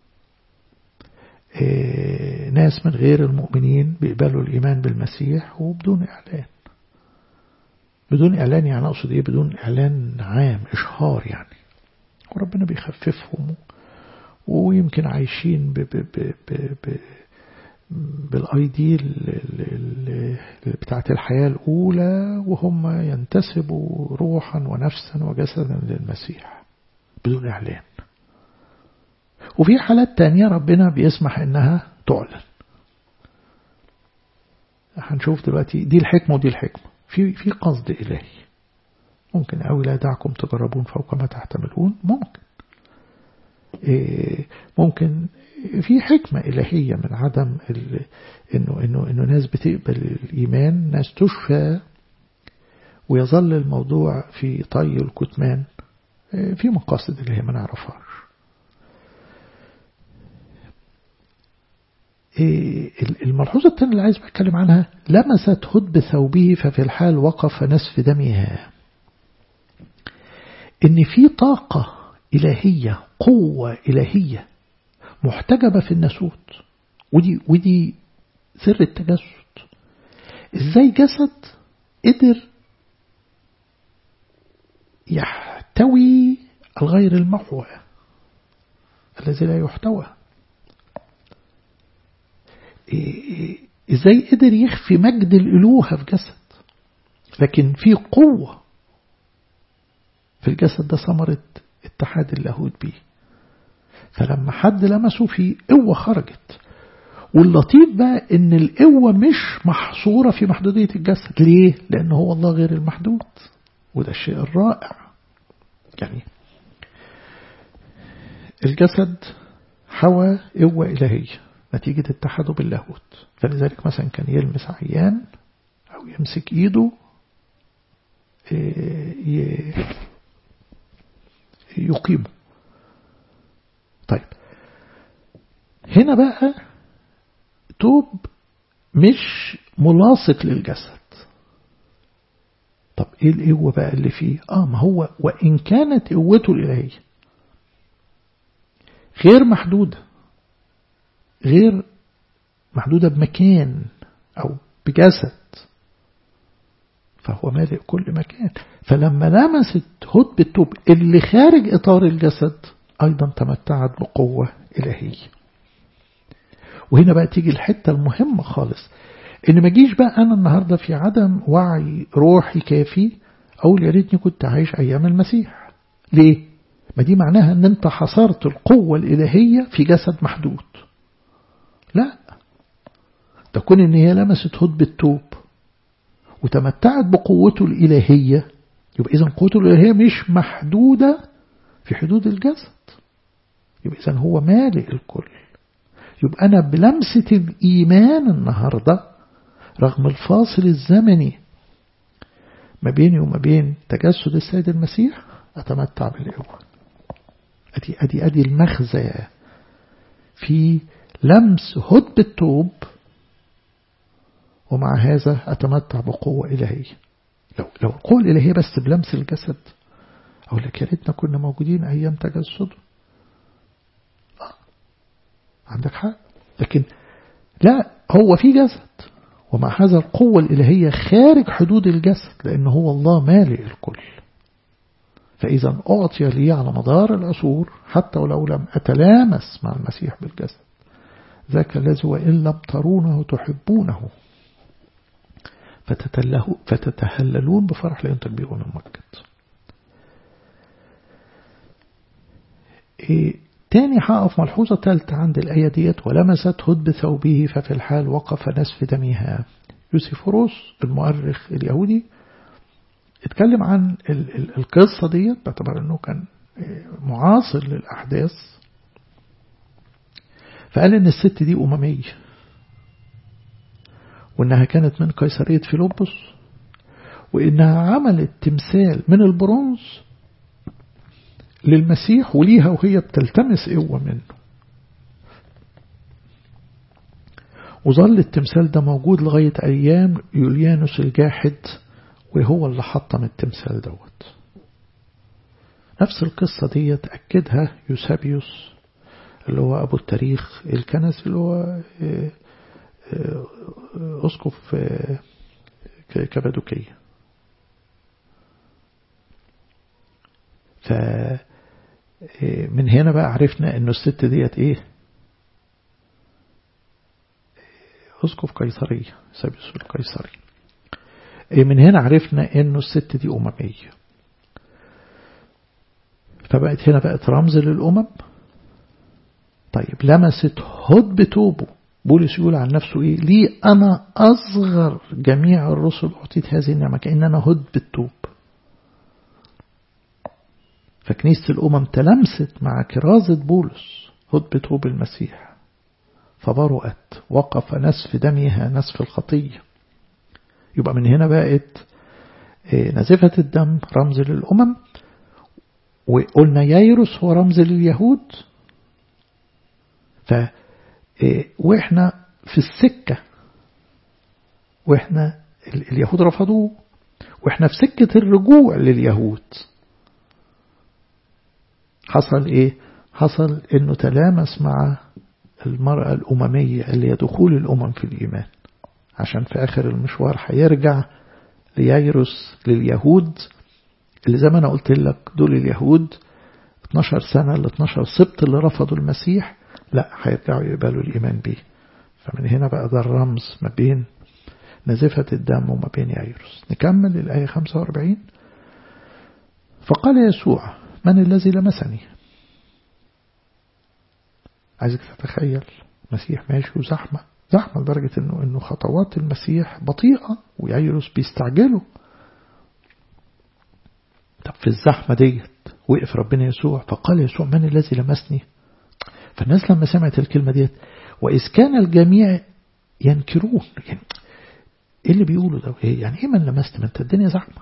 إيه ناس من غير المؤمنين بيقبلوا الإيمان بالمسيح وبدون إعلان بدون إعلان يعني أقصد إيه بدون إعلان عام إشهار يعني وربنا بيخففهم ويمكن عايشين ب ب ب ب ب بالاي دي بتاعت الحياة الأولى وهم ينتسبوا روحا ونفسا وجسدا للمسيح بدون إعلان وفي حالات تانية ربنا بيسمح إنها تعلن هنشوف دلوقتي دي الحكمة ودي الحكمة في في قصد إلهي ممكن أوي لا دعكم تجربون فوق ما تحتملون ممكن إيه ممكن في حكمة إلهية من عدم إنه إنه إنه ناس بتقبل الإيمان ناس تشفى ويظل الموضوع في طي الكتمان إيه في مقاصد إلهية ما نعرفهاش الملحوظة الثانية اللي عايز بتكلم عنها لمست هد ثوبه ففي الحال وقف نسف دمها إن في طاقة إلهية قوة إلهية محتجبة في الناسوت ودي, ودي سر التجسد ازاي جسد قدر يحتوي الغير المحوى الذي لا يحتوى ازاي قدر يخفي مجد الالوهه في جسد لكن في قوه في الجسد ده ثمره اتحاد اللاهوت بيه فلما حد لمسه فيه قوه خرجت واللطيف بقى ان القوه مش محصوره في محدوديه الجسد ليه لان هو الله غير المحدود وده الشيء الرائع يعني الجسد حوى قوة إلهية نتيجة اتحاده باللاهوت فلذلك مثلا كان يلمس عيان أو يمسك إيده يقيمه طيب هنا بقى توب مش ملاصق للجسد طب ايه القوة بقى اللي فيه اه ما هو وان كانت قوته الالهية غير محدودة غير محدودة بمكان او بجسد فهو مالئ كل مكان فلما لمست هد بالتوب اللي خارج اطار الجسد ايضا تمتعت بقوة الهية وهنا بقى تيجي الحتة المهمة خالص ان ما جيش بقى انا النهاردة في عدم وعي روحي كافي اقول يا ريتني كنت عايش ايام المسيح ليه ما دي معناها ان انت حصرت القوة الالهية في جسد محدود لا ده كون ان هي لمست هد بالتوب وتمتعت بقوته الالهية يبقى اذا قوته الالهية مش محدودة في حدود الجسد يبقى اذا هو مالئ الكل يبقى أنا بلمسة الإيمان النهاردة رغم الفاصل الزمني ما بيني وما بين تجسد السيد المسيح أتمتع بالقوة أدي, أدي, أدي المخزى في لمس هد التوب ومع هذا أتمتع بقوة إلهية لو, لو القوة الإلهية بس بلمس الجسد أو لك يا ريتنا كنا موجودين أيام تجسده عندك حق لكن لا هو في جسد ومع هذا القوة الإلهية خارج حدود الجسد لأن هو الله مالئ الكل فإذا أعطي لي على مدار العصور حتى ولو لم أتلامس مع المسيح بالجسد ذاك الذي وإن لم ترونه تحبونه فتتهللون بفرح لأن تكبيرون المجد إيه تاني هقف ملحوظة ثالثة عند الآية ديت ولمست هد بثوبه ففي الحال وقف نسف دمها يوسيفوروس المؤرخ اليهودي اتكلم عن ال ال القصة ديت باعتبار انه كان معاصر للأحداث فقال ان الست دي أممية وانها كانت من قيصرية فيلبس وانها عملت تمثال من البرونز للمسيح وليها وهي بتلتمس قوة منه وظل التمثال ده موجود لغاية أيام يوليانوس الجاحد وهو اللي حطم التمثال دوت نفس القصة دي تأكدها يوسابيوس اللي هو أبو التاريخ الكنسي اللي هو أسقف كبادوكية ف من هنا بقى عرفنا انه الست ديت ايه اسقف قيصرية سابيوس القيصري من هنا عرفنا انه الست دي اممية فبقت هنا بقت رمز للامم طيب لمست هد بتوبه بولس يقول عن نفسه ايه لي انا اصغر جميع الرسل اعطيت هذه النعمة كأن انا هد بالتوب فكنيسة الأمم تلمست مع كرازة بولس هد بتوب المسيح فبرؤت وقف نسف دمها نسف الخطية يبقى من هنا بقت نزفة الدم رمز للأمم وقلنا ييروس هو رمز لليهود ف وإحنا في السكة وإحنا اليهود رفضوه وإحنا في سكة الرجوع لليهود حصل ايه حصل انه تلامس مع المرأة الأممية اللي هي دخول الأمم في الإيمان عشان في آخر المشوار هيرجع لييرس لليهود اللي زي ما أنا قلت لك دول اليهود 12 سنة ال 12 سبط اللي رفضوا المسيح لا هيرجعوا يقبلوا الإيمان به فمن هنا بقى ده الرمز ما بين نزفة الدم وما بين يايروس نكمل الآية 45 فقال يسوع من الذي لمسني عايزك تتخيل مسيح ماشي وزحمة زحمة لدرجة انه انه خطوات المسيح بطيئة ويايروس بيستعجلوا طب في الزحمة ديت وقف ربنا يسوع فقال يسوع من الذي لمسني فالناس لما سمعت الكلمة ديت وإذ كان الجميع ينكرون يعني ايه اللي بيقولوا ده إيه يعني ايه من لمست ما انت الدنيا زحمة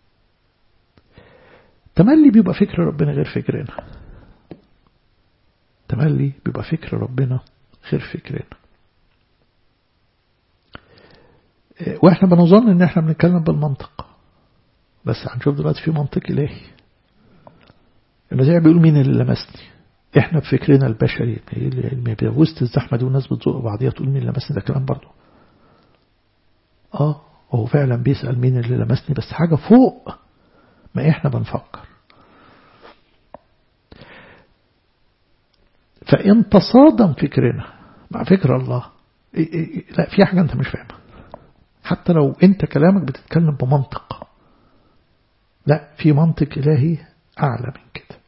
تملي بيبقى فكر ربنا غير فكرنا تملي بيبقى فكر ربنا غير فكرنا واحنا بنظن ان احنا بنتكلم بالمنطق بس هنشوف دلوقتي في منطق الهي المسيح بيقول مين اللي لمسني احنا بفكرنا البشري اللي وسط الزحمه دي والناس بتزق بعضيها تقول مين اللي لمسني ده كلام برضه اه هو فعلا بيسأل مين اللي لمسني بس حاجة فوق ما احنا بنفكر فإن تصادم فكرنا مع فكر الله إيه إيه لا في حاجة أنت مش فاهمها حتى لو أنت كلامك بتتكلم بمنطق لا في منطق إلهي أعلى من كده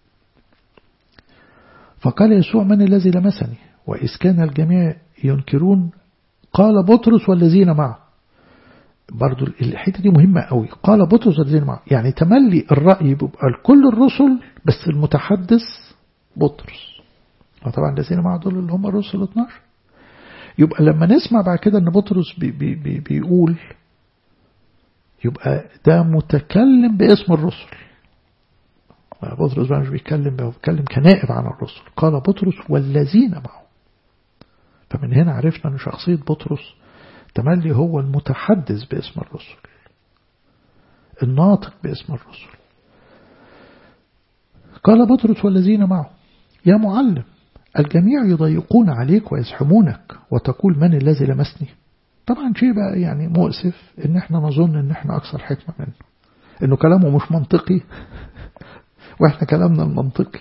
فقال يسوع من الذي لمسني وإذ كان الجميع ينكرون قال بطرس والذين معه برضو الحتة دي مهمة قوي قال بطرس والذين معه يعني تملي الرأي بيبقى لكل الرسل بس المتحدث بطرس وطبعا الذين معه دول اللي هم الرسل 12 يبقى لما نسمع بعد كده ان بطرس بي بي بي بيقول يبقى ده متكلم باسم الرسل بطرس بقى مش بيتكلم بقى بيتكلم كنائب عن الرسل قال بطرس والذين معه فمن هنا عرفنا أن شخصية بطرس تملي هو المتحدث باسم الرسل الناطق باسم الرسل قال بطرس والذين معه يا معلم الجميع يضيقون عليك ويزحمونك وتقول من الذي لمسني طبعا شيء بقى يعني مؤسف ان احنا نظن ان احنا اكثر حكمة منه انه كلامه مش منطقي واحنا كلامنا المنطقي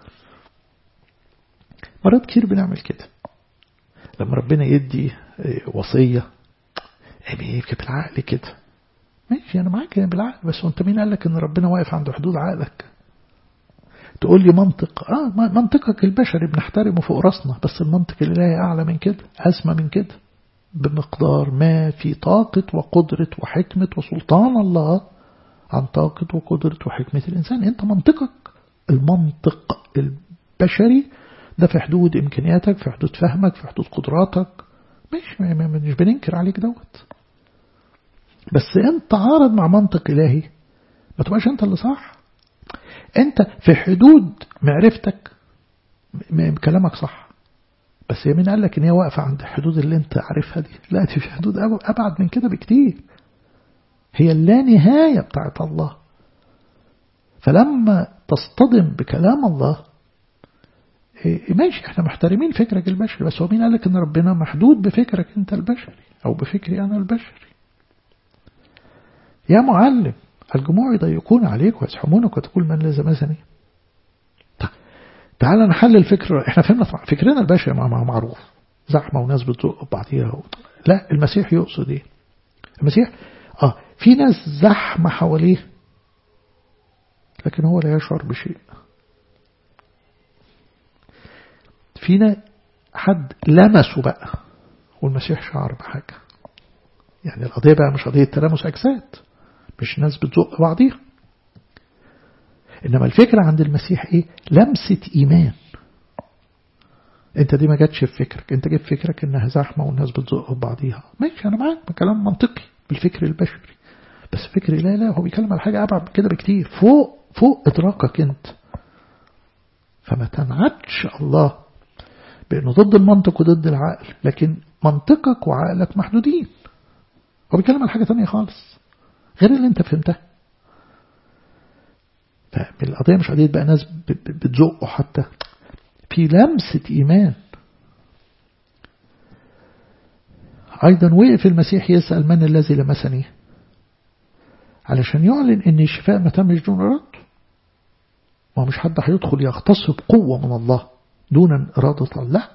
مرات كتير بنعمل كده لما ربنا يدي وصية بيبقى بالعقل كده ماشي أنا معاك بالعقل بس أنت مين قال لك إن ربنا واقف عند حدود عقلك تقول لي منطق آه منطقك البشري بنحترمه فوق راسنا بس المنطق الإلهي أعلى من كده أسمى من كده بمقدار ما في طاقة وقدرة وحكمة وسلطان الله عن طاقة وقدرة وحكمة الإنسان أنت منطقك المنطق البشري ده في حدود إمكانياتك في حدود فهمك في حدود قدراتك مش مش بننكر عليك دوت بس انت عارض مع منطق إلهي ما تبقاش انت اللي صح انت في حدود معرفتك كلامك صح بس هي مين قال لك ان هي واقفة عند الحدود اللي انت عارفها دي لا دي في حدود ابعد من كده بكتير هي اللا نهاية بتاعت الله فلما تصطدم بكلام الله ماشي احنا محترمين فكرك البشري بس هو مين قال لك ان ربنا محدود بفكرك انت البشري او بفكري انا البشري يا معلم الجموع يضيقون عليك ويزحمونك وتقول من لزمزني تعال نحلل فكر احنا فهمنا فكرنا البشري مع معروف زحمة وناس بتزق بعضيها و... لا المسيح يقصد ايه المسيح اه في ناس زحمة حواليه لكن هو لا يشعر بشيء فينا حد لمسه بقى والمسيح شعر بحاجة يعني القضية بقى مش قضية تلامس أجساد مش ناس بتزق بعضيها إنما الفكرة عند المسيح إيه لمسة إيمان أنت دي ما جاتش في فكرك أنت جيت فكرك إنها زحمة والناس بتزق بعضيها ماشي أنا معاك كلام منطقي بالفكر البشري بس فكر لا لا هو بيتكلم على حاجة أبعد من كده بكتير فوق فوق إدراكك أنت فما تنعدش الله بأنه ضد المنطق وضد العقل لكن منطقك وعقلك محدودين هو بيتكلم عن حاجة تانية خالص غير اللي انت فهمتها فالقضية مش قضية بقى ناس بتزقه حتى في لمسة إيمان أيضا وقف المسيح يسأل من الذي لمسني علشان يعلن أن الشفاء ما تمش دون إرادته ما مش حد هيدخل يغتصب قوة من الله دون إرادة الله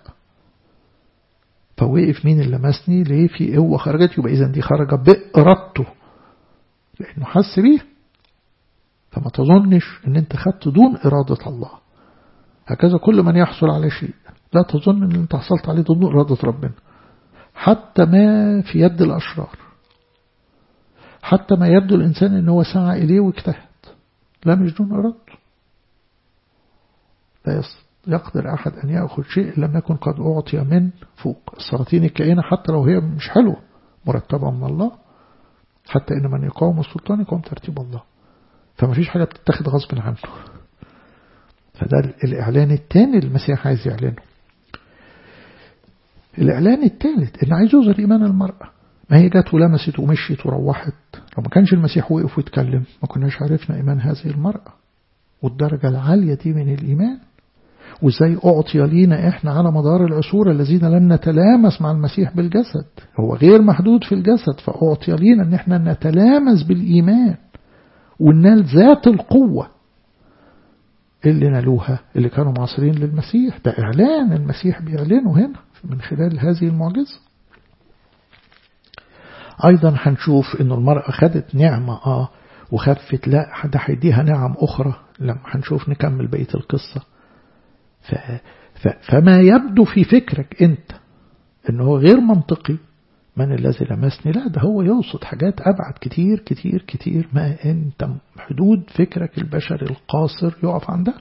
فوقف مين اللي لمسني ليه في قوة خرجت يبقى إذا دي خرجت بإرادته لأنه حس بيه فما تظنش أن أنت خدت دون إرادة الله هكذا كل من يحصل على شيء لا تظن أن أنت حصلت عليه دون إرادة ربنا حتى ما في يد الأشرار حتى ما يبدو الإنسان أنه سعى إليه واجتهد لا مش دون إرادته لا يقدر أحد أن يأخذ شيء لم يكن قد أعطي من فوق السلاطين الكائنة حتى لو هي مش حلوة مرتبة من الله حتى إن من يقاوم السلطان يقوم ترتيب الله فما فيش حاجة بتتخذ غصب عنه فده الإعلان الثاني اللي المسيح عايز يعلنه الإعلان الثالث إن عايز يظهر إيمان المرأة ما هي جت ولمست ومشيت وروحت لو ما كانش المسيح وقف ويتكلم ما كناش عرفنا إيمان هذه المرأة والدرجة العالية دي من الإيمان وإزاي أعطي لينا إحنا على مدار العصور الذين لم نتلامس مع المسيح بالجسد هو غير محدود في الجسد فأعطي لينا أن إحنا نتلامس بالإيمان وننال ذات القوة اللي نالوها اللي كانوا معاصرين للمسيح ده إعلان المسيح بيعلنه هنا من خلال هذه المعجزة أيضا هنشوف أن المرأة خدت نعمة آه وخفت لا ده هيديها نعم أخرى لما هنشوف نكمل بقية القصة ف... ف... فما يبدو في فكرك أنت أنه غير منطقي من الذي لمسني لا ده هو يقصد حاجات أبعد كتير كتير كتير ما أنت حدود فكرك البشري القاصر يقف عندها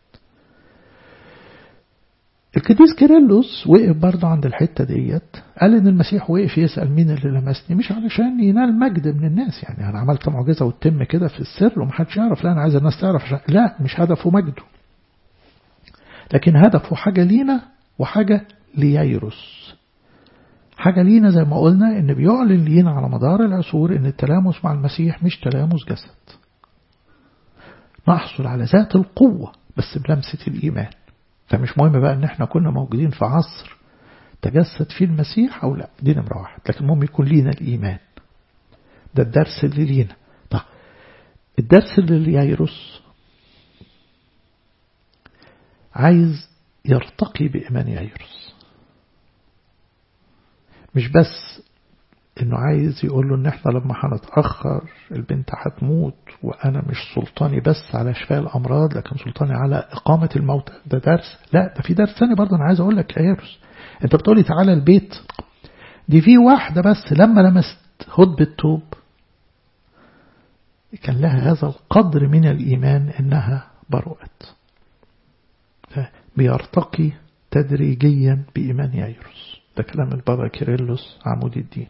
القديس كيرلس وقف برضه عند الحتة ديت قال إن المسيح وقف يسأل مين اللي لمسني مش علشان ينال مجد من الناس يعني أنا عملت معجزة وتتم كده في السر ومحدش يعرف لا أنا عايز الناس تعرف عشان لا مش هدفه مجده لكن هدفه حاجة لينا وحاجة لييرس حاجة لينا زي ما قلنا إن بيعلن لينا على مدار العصور إن التلامس مع المسيح مش تلامس جسد نحصل على ذات القوة بس بلمسة الإيمان فمش مهم بقى إن إحنا كنا موجودين في عصر تجسد فيه المسيح أو لا دي نمرة واحد لكن المهم يكون لينا الإيمان ده الدرس اللي لينا طيب الدرس اللي لييرس عايز يرتقي بإيمان ييرس مش بس انه عايز يقول له ان احنا لما هنتأخر البنت هتموت وانا مش سلطاني بس على شفاء الامراض لكن سلطاني على اقامة الموتى ده درس لا ده في درس ثاني برضه انا عايز اقول لك يا يارس انت بتقولي تعالى البيت دي في واحدة بس لما لمست هدب التوب كان لها هذا القدر من الإيمان إنها برؤت بيرتقي تدريجيا بإيمان ييرس ده كلام البابا كيرلس عمود الدين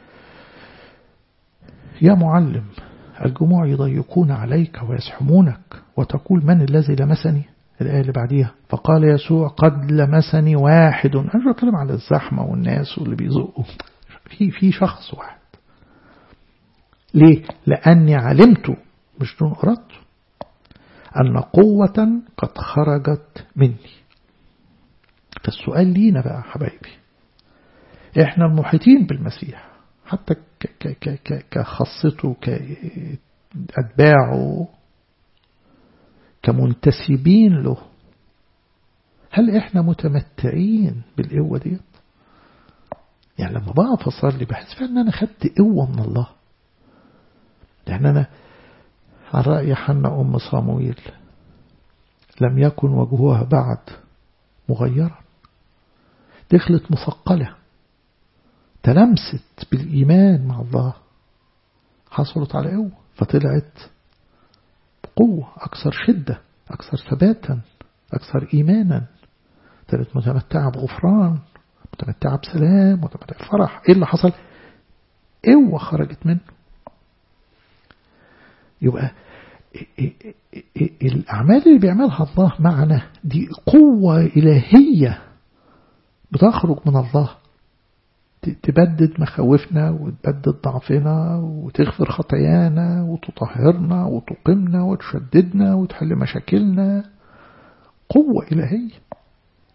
يا معلم الجموع يضيقون عليك ويزحمونك وتقول من الذي لمسني الآية اللي بعديها فقال يسوع قد لمسني واحد أنا مش بتكلم على الزحمة والناس واللي بيزقوا في في شخص واحد ليه؟ لأني علمت مش دون أردت أن قوة قد خرجت مني فالسؤال لينا بقى حبايبي احنا المحيطين بالمسيح حتى كخاصته كأتباعه كمنتسبين له هل احنا متمتعين بالقوة دي يعني لما بقف اصلي بحس فعلا ان انا خدت قوة من الله يعني انا على رأي حنا ام صامويل لم يكن وجهها بعد مغيرا دخلت مثقلة تلمست بالإيمان مع الله حصلت على قوة فطلعت بقوة أكثر شدة أكثر ثباتا أكثر إيمانا طلعت متمتعة بغفران متمتعة بسلام متمتعة بفرح إيه اللي حصل قوة خرجت منه يبقى الأعمال اللي بيعملها الله معنا دي قوة إلهية بتخرج من الله تبدد مخاوفنا وتبدد ضعفنا وتغفر خطايانا وتطهرنا وتقيمنا وتشددنا وتحل مشاكلنا قوة إلهية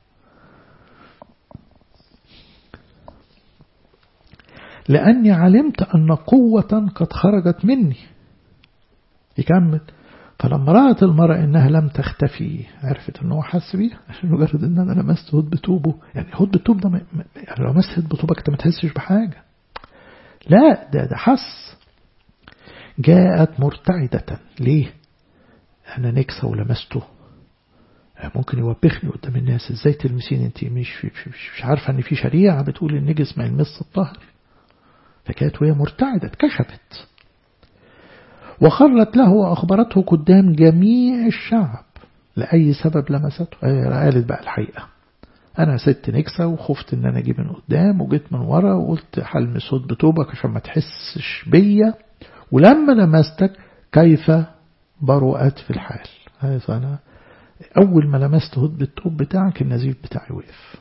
لأني علمت أن قوة قد خرجت مني يكمل فلما رأت المرأة إنها لم تختفي عرفت إن هو حس بيها عشان مجرد إن أنا لمست هود بتوبه يعني هود بتوب ده يعني لو لمست هود بتوبك أنت ما تحسش بحاجة لا ده ده حس جاءت مرتعدة ليه أنا نكسة ولمسته ممكن يوبخني قدام الناس ازاي تلمسين انت مش, مش, مش عارفة ان في شريعة بتقول النجس ما يلمس الطهر فكانت وهي مرتعدة اتكشفت وخرت له وأخبرته قدام جميع الشعب لأي سبب لمسته قالت بقى الحقيقة أنا ست نكسة وخفت إن أنا أجي من قدام وجيت من ورا وقلت حلم صوت بتوبك عشان ما تحسش بيا ولما لمستك كيف برؤت في الحال أنا أول ما لمست هد التوب بتاعك النزيف بتاعي وقف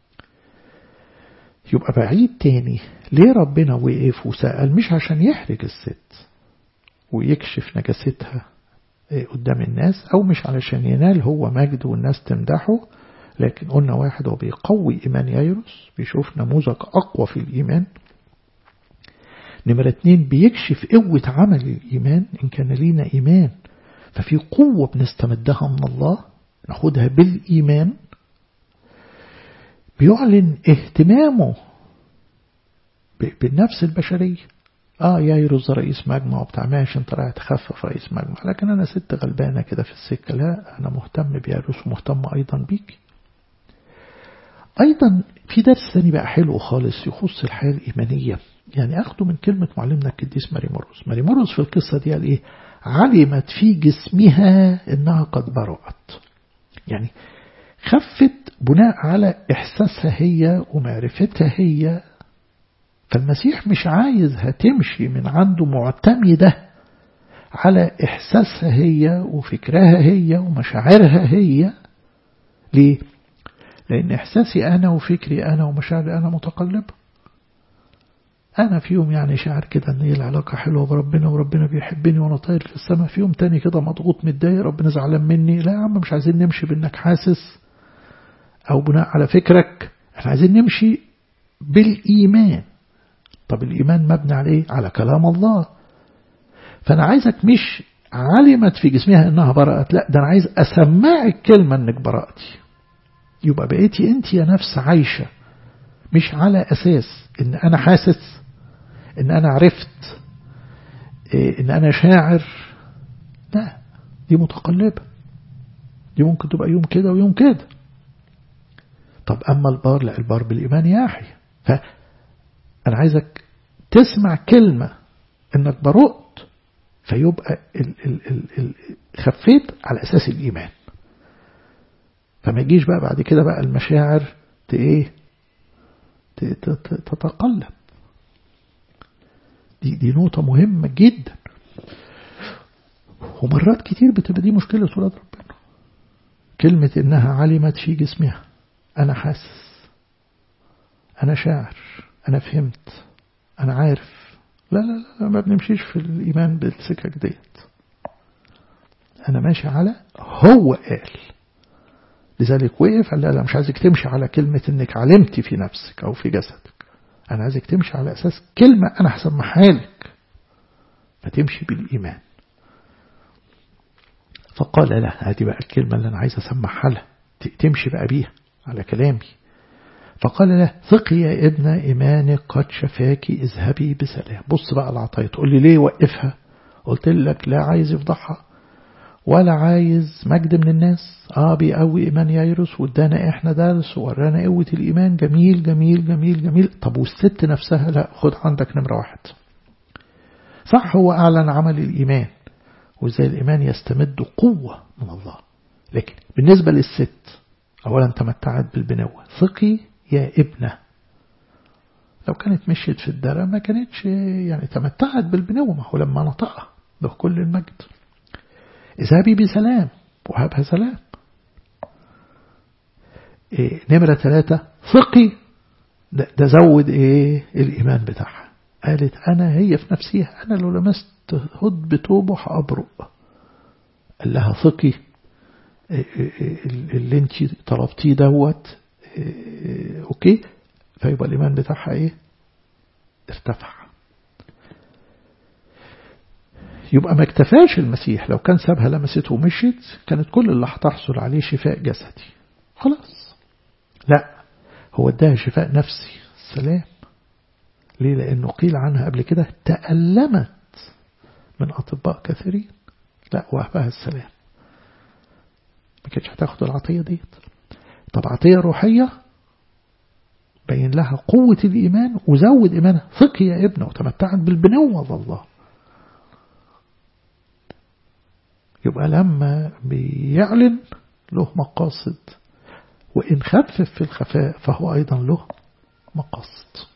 يبقى بعيد تاني ليه ربنا وقف وسأل مش عشان يحرج الست ويكشف نجاستها قدام الناس أو مش علشان ينال هو مجد والناس تمدحه لكن قلنا واحد هو بيقوي إيمان ييروس بيشوف نموذج أقوى في الإيمان نمرة اتنين بيكشف قوة عمل الإيمان إن كان لينا إيمان ففي قوة بنستمدها من الله ناخدها بالإيمان بيعلن اهتمامه بالنفس البشرية اه يا يرز رئيس مجمع وبتاع ماشي انت رايح تخفف رئيس مجمع لكن انا ست غلبانة كده في السكة لا انا مهتم بياروس ومهتم ايضا بيك ايضا في درس ثاني بقى حلو خالص يخص الحياة الايمانية يعني اخده من كلمة معلمنا القديس ماري مرقس ماري مرقس في القصة دي قال ايه علمت في جسمها انها قد برأت يعني خفت بناء على احساسها هي ومعرفتها هي فالمسيح مش عايزها تمشي من عنده معتمدة على إحساسها هي وفكرها هي ومشاعرها هي ليه؟ لأن إحساسي أنا وفكري أنا ومشاعري أنا متقلبة أنا في يوم يعني شاعر كده أن هي العلاقة حلوة بربنا وربنا بيحبني وأنا طاير في السماء في يوم تاني كده مضغوط متضايق ربنا زعلان مني لا يا عم مش عايزين نمشي بأنك حاسس أو بناء على فكرك احنا عايزين نمشي بالإيمان طب الإيمان مبني على إيه؟ على كلام الله فأنا عايزك مش علمت في جسمها إنها برأت لا ده أنا عايز أسمعك كلمة إنك برأتي يبقى بقيتي أنت يا نفس عايشة مش على أساس إن أنا حاسس إن أنا عرفت إن أنا شاعر لا دي متقلبة دي ممكن تبقى يوم كده ويوم كده طب أما البار لا البار بالإيمان يحيى فأنا عايزك تسمع كلمة إنك برؤت فيبقى ال ال ال ال خفيت على أساس الإيمان فما يجيش بقى بعد كده بقى المشاعر ايه تتقلب دي دي نقطة مهمة جدا ومرات كتير بتبقى دي مشكلة ولاد ربنا كلمة إنها علمت في جسمها أنا حاسس أنا شاعر أنا فهمت أنا عارف لا لا لا ما بنمشيش في الإيمان بالسكك ديت أنا ماشي على هو قال لذلك وقف قال لا لا مش عايزك تمشي على كلمة إنك علمتي في نفسك أو في جسدك أنا عايزك تمشي على أساس كلمة أنا هسمعها لك فتمشي بالإيمان فقال لا هذه بقى الكلمة اللي أنا عايز أسمعها لها تمشي بقى بيها على كلامي فقال له ثقي يا ابن إيمانك قد شفاك اذهبي بسلام بص بقى العطايا تقول لي ليه وقفها قلت لك لا عايز يفضحها ولا عايز مجد من الناس اه بيقوي ايمان يايروس وادانا احنا درس وورانا قوة الايمان جميل جميل جميل جميل طب والست نفسها لا خد عندك نمرة واحد صح هو اعلن عمل الايمان وازاي الايمان يستمد قوة من الله لكن بالنسبة للست اولا تمتعت بالبنوة ثقي يا ابنة لو كانت مشيت في الدرة ما كانتش يعني تمتعت بالبنوة ما هو لما نطقها له كل المجد اذهبي بسلام وهبها سلام إيه نمرة ثلاثة ثقي ده, ده زود ايه الإيمان بتاعها قالت أنا هي في نفسها أنا لو لمست هد بتوبه هأبرق قال لها ثقي اللي انت طلبتيه دوت اوكي فيبقى الإيمان بتاعها ايه ارتفع يبقى ما اكتفاش المسيح لو كان سابها لمسته ومشيت كانت كل اللي هتحصل عليه شفاء جسدي خلاص لا هو اداها شفاء نفسي سلام ليه لأنه قيل عنها قبل كده تألمت من أطباء كثيرين لا وهبها السلام ما كانتش هتاخد العطية ديت طب عطية روحية بين لها قوة الإيمان وزود إيمانها ثق يا ابنه وتمتعت بالبنوة الله يبقى لما بيعلن له مقاصد وإن خفف في الخفاء فهو أيضا له مقاصد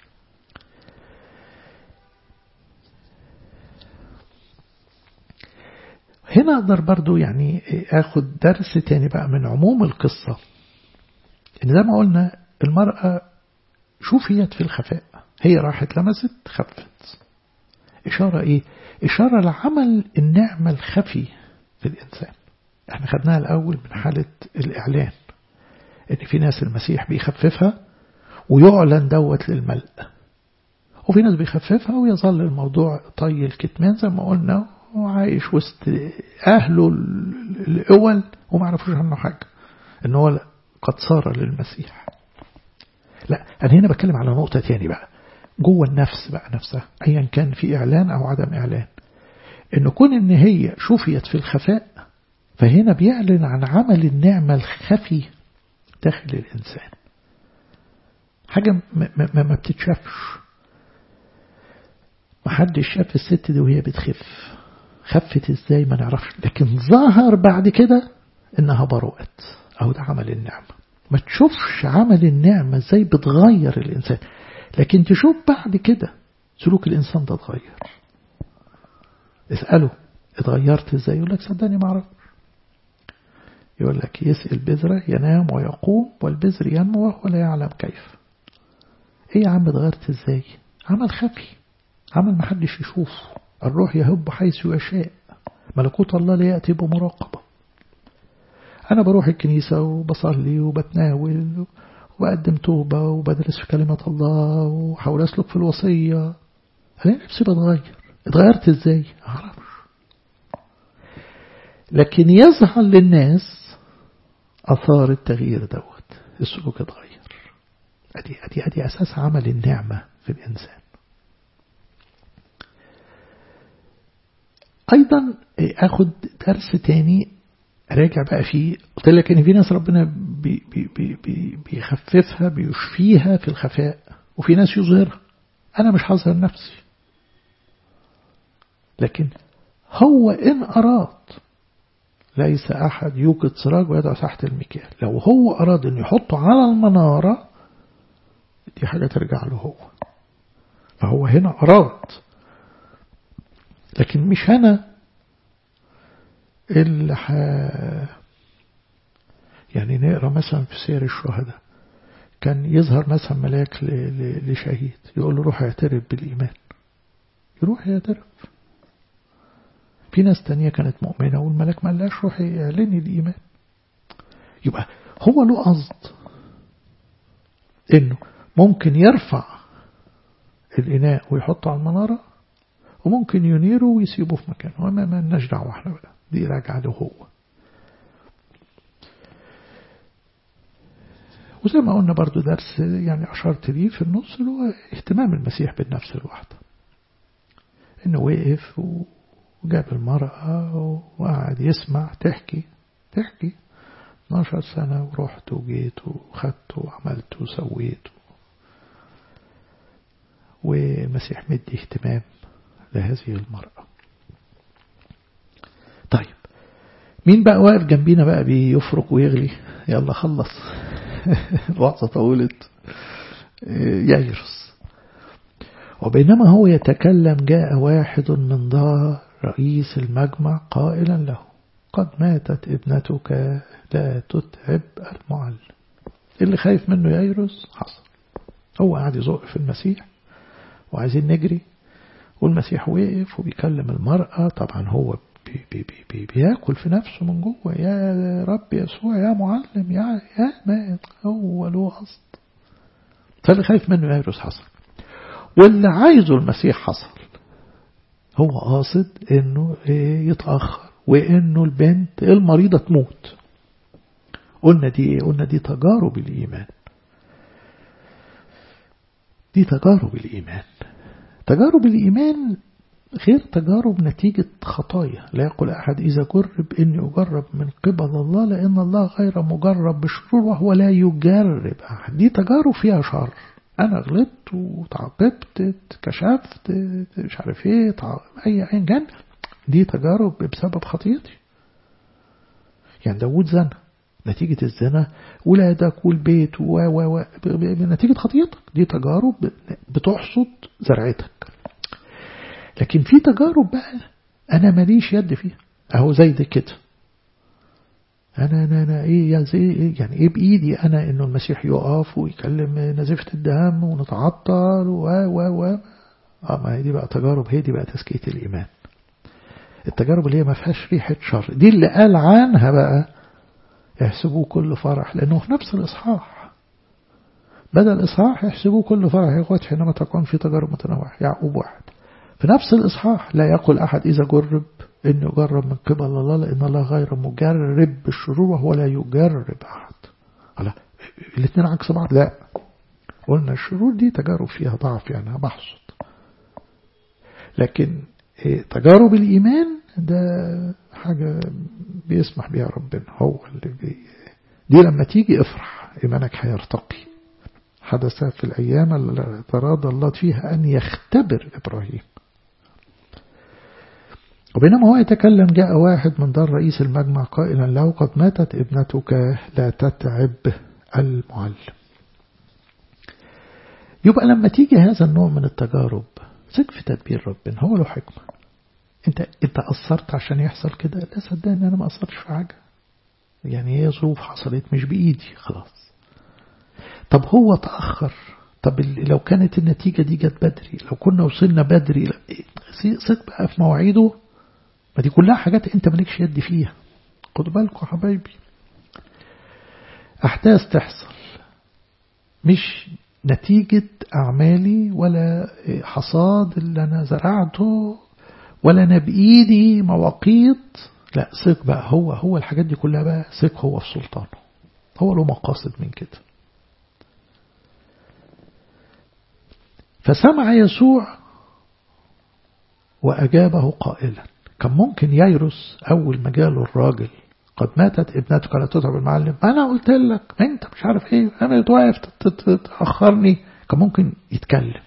هنا أقدر برضو يعني أخد درس تاني بقى من عموم القصة إن زي ما قلنا المرأة شوفيت في الخفاء هي راحت لمست خفت إشارة إيه؟ إشارة لعمل النعمة الخفي في الإنسان احنا خدناها الأول من حالة الإعلان إن في ناس المسيح بيخففها ويعلن دوت للملء وفي ناس بيخففها ويظل الموضوع طي الكتمان زي ما قلنا وعايش وسط أهله الأول وما عرفوش عنه حاجة إن هو قد صار للمسيح لا أنا هنا بتكلم على نقطة تاني بقى جوه النفس بقى نفسها أيا كان في إعلان أو عدم إعلان إن كون إن هي شفيت في الخفاء فهنا بيعلن عن عمل النعمة الخفي داخل الإنسان حاجة ما, ما, ما بتتشافش ما حدش شاف الست دي وهي بتخف خفت ازاي ما نعرفش لكن ظهر بعد كده انها برؤت او ده عمل النعمة ما تشوفش عمل النعمة ازاي بتغير الانسان لكن تشوف بعد كده سلوك الانسان ده اتغير اسأله اتغيرت ازاي يقول لك صدقني ما اعرفش يقول لك يسأل بذرة ينام ويقوم والبذر ينمو وهو لا يعلم كيف ايه يا عم اتغيرت ازاي عمل خفي عمل ما حدش يشوفه الروح يهب حيث يشاء ملكوت الله لا يأتي بمراقبة أنا بروح الكنيسة وبصلي وبتناول وبقدم توبة وبدرس في كلمة الله وحاول أسلك في الوصية ألاقي نفسي بتغير اتغيرت ازاي أعرفش لكن يظهر للناس أثار التغيير دوت السلوك اتغير أدي, أدي, أدي أساس عمل النعمة في الإنسان أيضا أخد درس تاني راجع بقى فيه قلت لك إن في ناس ربنا بي بي بي بي بيخففها بيشفيها في الخفاء وفي ناس يظهرها أنا مش هظهر نفسي لكن هو إن أراد ليس أحد يوقد سراج ويدعو تحت المكيال لو هو أراد أن يحطه على المنارة دي حاجة ترجع له هو فهو هنا أراد لكن مش أنا اللي ح... يعني نقرأ مثلا في سير الشهداء كان يظهر مثلا ملاك ل... ل... لشهيد يقول له روح اعترف بالإيمان يروح يعترف في ناس تانية كانت مؤمنة والملاك ما قالهاش روحي اعلني الإيمان يبقى هو له قصد إنه ممكن يرفع الإناء ويحطه على المنارة وممكن ينيره ويسيبه في مكانه وما ما لناش دعوة احنا بقى دي راجعة له هو وزي ما قلنا برضو درس يعني أشرت ليه في النص اللي هو اهتمام المسيح بالنفس الواحدة إنه وقف و وجاب المرأة وقعد يسمع تحكي تحكي 12 سنة ورحت وجيت وخدت وعملت وسويت والمسيح مدي اهتمام لهذه المرأة طيب مين بقى واقف جنبينا بقى بيفرق ويغلي يلا خلص الوعظة طولت ييرس وبينما هو يتكلم جاء واحد من ظهر رئيس المجمع قائلا له قد ماتت ابنتك لا تتعب المعلم اللي خايف منه ييرس حصل هو قاعد يزق في المسيح وعايزين نجري والمسيح وقف وبيكلم المرأة طبعا هو بي بي بي بي بياكل في نفسه من جوه يا رب يسوع يا معلم يا يا ما هو له قصد فاللي خايف منه ييرس حصل واللي عايزه المسيح حصل هو قاصد انه يتأخر وانه البنت المريضة تموت قلنا دي ايه قلنا دي تجارب الإيمان دي تجارب الإيمان تجارب الإيمان غير تجارب نتيجة خطايا لا يقول أحد إذا جرب إني أجرب من قبل الله لأن الله غير مجرب بشرور وهو لا يجرب أحد دي تجارب فيها شر أنا غلطت وتعاقبت كشفت مش عارف إيه أي أيا كان دي تجارب بسبب خطيتي يعني داود زنى نتيجة الزنا ولادك والبيت و و و نتيجة خطيتك دي تجارب بتحصد زرعتك لكن في تجارب بقى أنا ماليش يد فيها أهو زي ده كده أنا أنا أنا إيه يعني إيه يعني إيه بإيدي أنا إنه المسيح يقف ويكلم نزفة الدم ونتعطل و و و آه ما هي دي بقى تجارب هي دي بقى تزكية الإيمان التجارب اللي هي ما فيهاش ريحة شر دي اللي قال عنها بقى يحسبوه كل فرح لأنه في نفس الإصحاح بدل إصحاح يحسبوه كل فرح يا إخوات حينما تكون في تجارب متنوعة يعقوب واحد في نفس الإصحاح لا يقول أحد إذا جرب إنه يجرب من قبل الله لأن الله غير مجرب بالشرور وهو لا يجرب أحد لا الاثنين عكس بعض لا قلنا الشرور دي تجارب فيها ضعف يعني بحصد لكن تجارب الإيمان ده حاجة بيسمح بيها ربنا هو اللي بي دي لما تيجي افرح إيمانك هيرتقي حدث في الأيام اللي تراضى الله فيها أن يختبر إبراهيم وبينما هو يتكلم جاء واحد من دار رئيس المجمع قائلا له قد ماتت ابنتك لا تتعب المعلم يبقى لما تيجي هذا النوع من التجارب ثق في تدبير ربنا هو له حكمة انت انت قصرت عشان يحصل كده لا صدقني انا ما قصرتش في حاجة يعني هي ظروف حصلت مش بإيدي خلاص طب هو تأخر طب لو كانت النتيجة دي جت بدري لو كنا وصلنا بدري ثق بقى في مواعيده ما دي كلها حاجات انت مالكش يد فيها خدوا بالكم يا حبايبي أحداث تحصل مش نتيجة أعمالي ولا حصاد اللي أنا زرعته ولا أنا بإيدي مواقيت لا ثق بقى هو هو الحاجات دي كلها بقى ثق هو في سلطانه هو له مقاصد من كده فسمع يسوع وأجابه قائلا كان ممكن ييرس أول ما جاله الراجل قد ماتت ابنتك لا تتعب المعلم أنا قلت لك أنت مش عارف إيه أنا واقف تأخرني كان ممكن يتكلم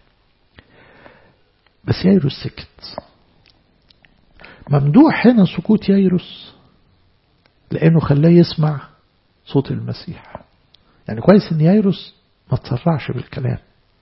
بس ييرس سكت ممدوح هنا سكوت ييرس لأنه خلاه يسمع صوت المسيح يعني كويس إن ييرس ما تسرعش بالكلام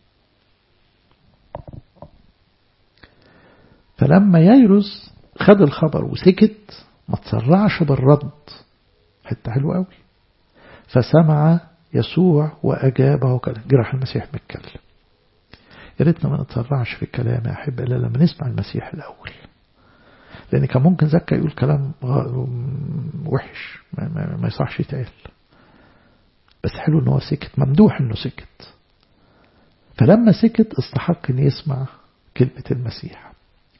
فلما ييرس خد الخبر وسكت ما تسرعش بالرد حتى حلو قوي فسمع يسوع وأجابه كلام جرح المسيح بيتكلم يا ريتنا ما نتسرعش في الكلام يا أحب إلا لما نسمع المسيح الأول لأن كان ممكن زكا يقول كلام وحش ما, ما, ما يصحش يتقال بس حلو إن هو سكت ممدوح إنه سكت فلما سكت استحق إن يسمع كلمة المسيح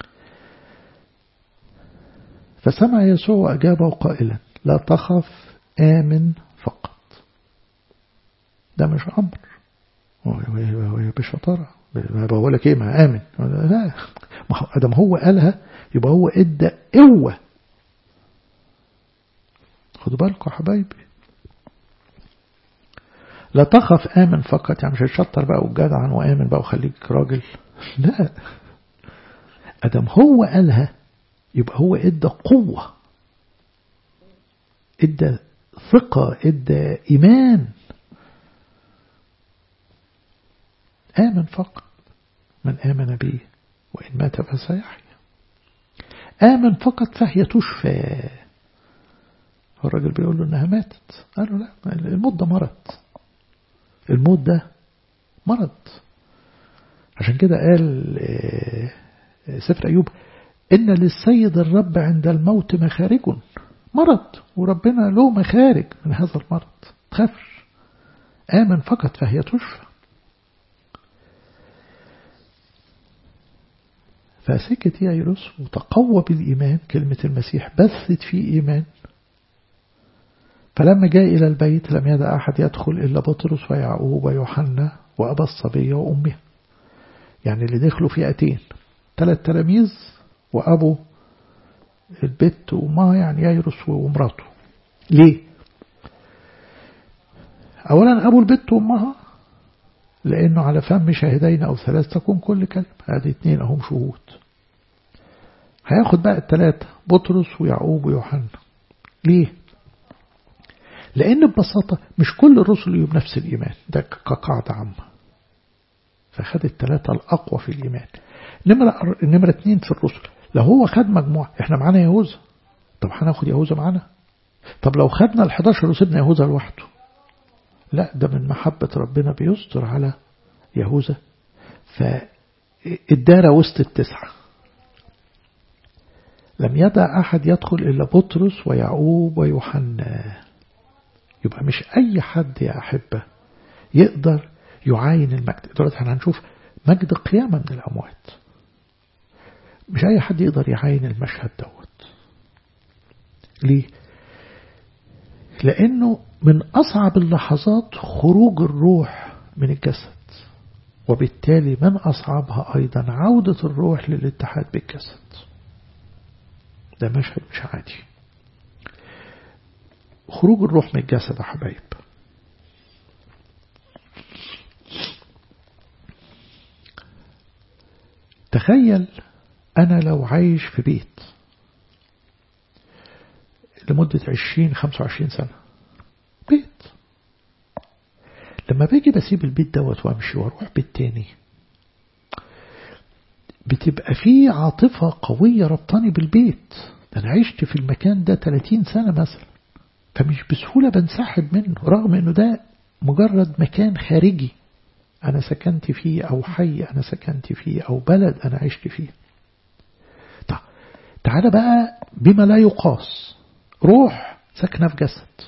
فسمع يسوع وأجابه قائلا لا تخف آمن فقط ده مش أمر بشطارة بقول لك ايه ما آمن لا ما ادم هو قالها يبقى هو ادى قوة خدوا بالكم يا حبايبي لا تخف آمن فقط يعني مش هتشطر بقى والجدع وآمن بقى وخليك راجل لا ادم هو قالها يبقى هو ادى قوة ادى ثقة ادى إيمان آمن فقط من آمن به وإن مات فسيحيا آمن فقط فهي تشفى الراجل بيقول له إنها ماتت قال له لا الموت ده مرض الموت ده مرض عشان كده قال سفر أيوب إن للسيد الرب عند الموت مخارج مرض وربنا له مخارج من هذا المرض تخافش آمن فقط فهي تشفى فسكت يايروس وتقوى بالإيمان كلمة المسيح بثت فيه إيمان فلما جاء إلى البيت لم يدع أحد يدخل إلا بطرس ويعقوب ويوحنا وأبا الصبية وأمها يعني اللي دخلوا فئتين ثلاث تلاميذ وأبو البت وما يعني يايروس ومراته ليه أولا أبو البت وأمها لأنه على فم شاهدين أو ثلاث تكون كل كلمة هذه اثنين أهم شهود هياخد بقى الثلاثة بطرس ويعقوب ويوحنا ليه لأن ببساطة مش كل الرسل ليهم نفس الإيمان ده كقاعدة عامة فخد الثلاثة الأقوى في الإيمان نمرة, نمرة اتنين في الرسل لو هو خد مجموعة احنا معانا يهوذا طب هناخد يهوذا معانا طب لو خدنا ال11 وسيبنا يهوذا لوحده لا ده من محبة ربنا بيستر على يهوذا فالدارة وسط التسعة لم يدع أحد يدخل إلا بطرس ويعقوب ويوحنا يبقى مش أي حد يا أحبة يقدر يعاين المجد دلوقتي احنا هنشوف مجد قيامة من الأموات مش أي حد يقدر يعاين المشهد دوت ليه؟ لأنه من أصعب اللحظات خروج الروح من الجسد وبالتالي من أصعبها أيضا عودة الروح للاتحاد بالجسد ده مشهد مش عادي خروج الروح من الجسد يا حبايب تخيل أنا لو عايش في بيت لمدة عشرين خمسة وعشرين سنة بيت لما باجي بسيب البيت دوت وامشي واروح بيت تاني بتبقى في عاطفة قوية ربطاني بالبيت ده أنا عشت في المكان ده 30 سنة مثلا فمش بسهولة بنسحب منه رغم أنه ده مجرد مكان خارجي أنا سكنت فيه أو حي أنا سكنت فيه أو بلد أنا عشت فيه طيب تعالى بقى بما لا يقاس روح ساكنة في جسد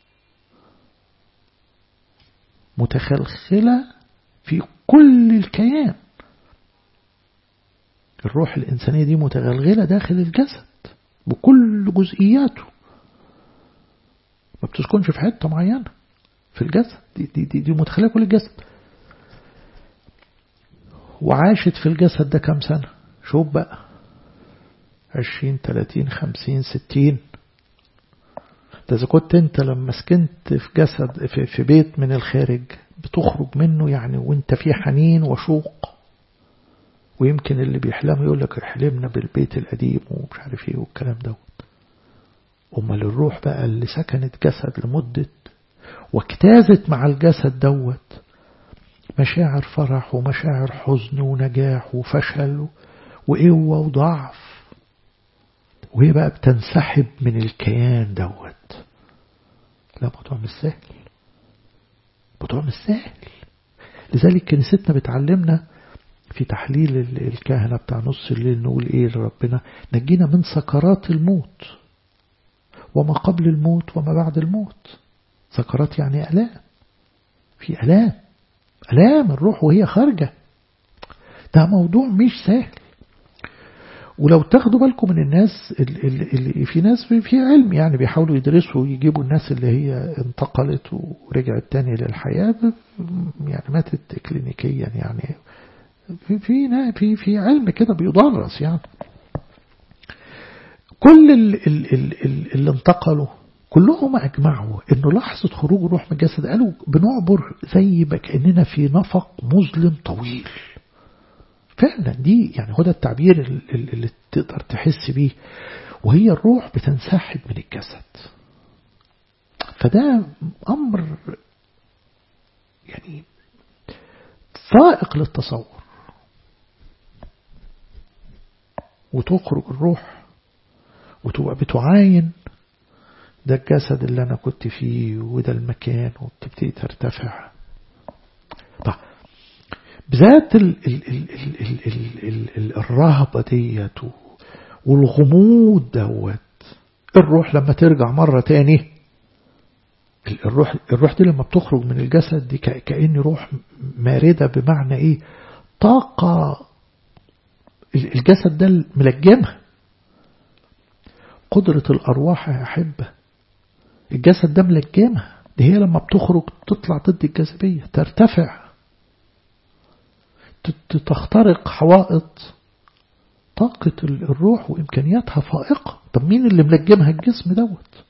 متخلخلة في كل الكيان الروح الإنسانية دي متغلغلة داخل الجسد بكل جزئياته ما بتسكنش في حتة معينة في الجسد دي, دي, دي, دي متخلقة كل الجسد وعاشت في الجسد ده كام سنة شوف بقى عشرين تلاتين خمسين ستين ده إذا كنت أنت لما سكنت في جسد في, في بيت من الخارج بتخرج منه يعني وانت في حنين وشوق ويمكن اللي بيحلم يقول لك حلمنا بالبيت القديم ومش عارف ايه والكلام دوت أمال الروح بقى اللي سكنت جسد لمدة واجتازت مع الجسد دوت مشاعر فرح ومشاعر حزن ونجاح وفشل وقوة وضعف وهي بقى بتنسحب من الكيان دوت لا موضوع مش سهل موضوع مش سهل لذلك كنيستنا بتعلمنا في تحليل الكهنة بتاع نص الليل نقول ايه لربنا نجينا من سكرات الموت وما قبل الموت وما بعد الموت سكرات يعني ألام في ألام ألام الروح وهي خارجة ده موضوع مش سهل ولو تاخدوا بالكم من الناس اللي في ناس في علم يعني بيحاولوا يدرسوا ويجيبوا الناس اللي هي انتقلت ورجعت تاني للحياة يعني ماتت كلينيكيا يعني في في في في علم كده بيدرس يعني كل اللي انتقلوا كلهم أجمعوا أنه لحظة خروج الروح من الجسد قالوا بنعبر زي كأننا في نفق مظلم طويل فعلا دي يعني هو ده التعبير اللي تقدر تحس بيه وهي الروح بتنسحب من الجسد فده أمر يعني فائق للتصور وتخرج الروح وتبقى بتعاين ده الجسد اللي أنا كنت فيه وده المكان وبتبتدي ترتفع طيب بذات ال ال ال ال ال ال ال الرهبة ديت والغموض دوت الروح لما ترجع مرة تاني الروح الروح دي لما بتخرج من الجسد دي كأن روح ماردة بمعنى ايه طاقة الجسد ده ملجمها قدرة الأرواح يا أحبة الجسد ده ملجمها دي هي لما بتخرج تطلع ضد الجاذبية ترتفع تخترق حوائط طاقة الروح وإمكانياتها فائقة طب مين اللي ملجمها الجسم دوت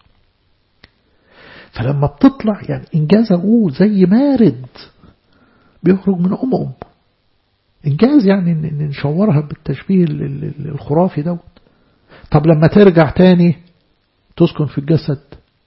فلما بتطلع يعني إنجاز أقول زي مارد بيخرج من أم أم إنجاز يعني نشورها بالتشبيه الخرافي دوت طب لما ترجع تاني تسكن في الجسد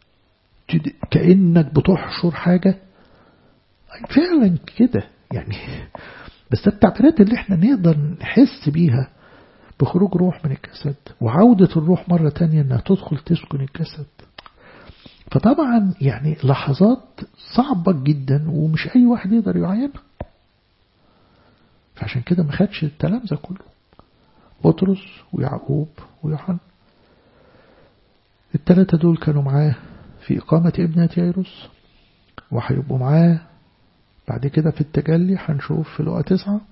كأنك بتحشر حاجة فعلا كده يعني بس التعبيرات اللي احنا نقدر نحس بيها بخروج روح من الجسد وعودة الروح مرة تانية انها تدخل تسكن الجسد فطبعا يعني لحظات صعبة جدا ومش اي واحد يقدر يعينها فعشان كده ما خدش التلامذة كله بطرس ويعقوب ويوحنا الثلاثة دول كانوا معاه في إقامة ابنة ييروس وهيبقوا معاه بعد كده في التجلي هنشوف في لقى تسعة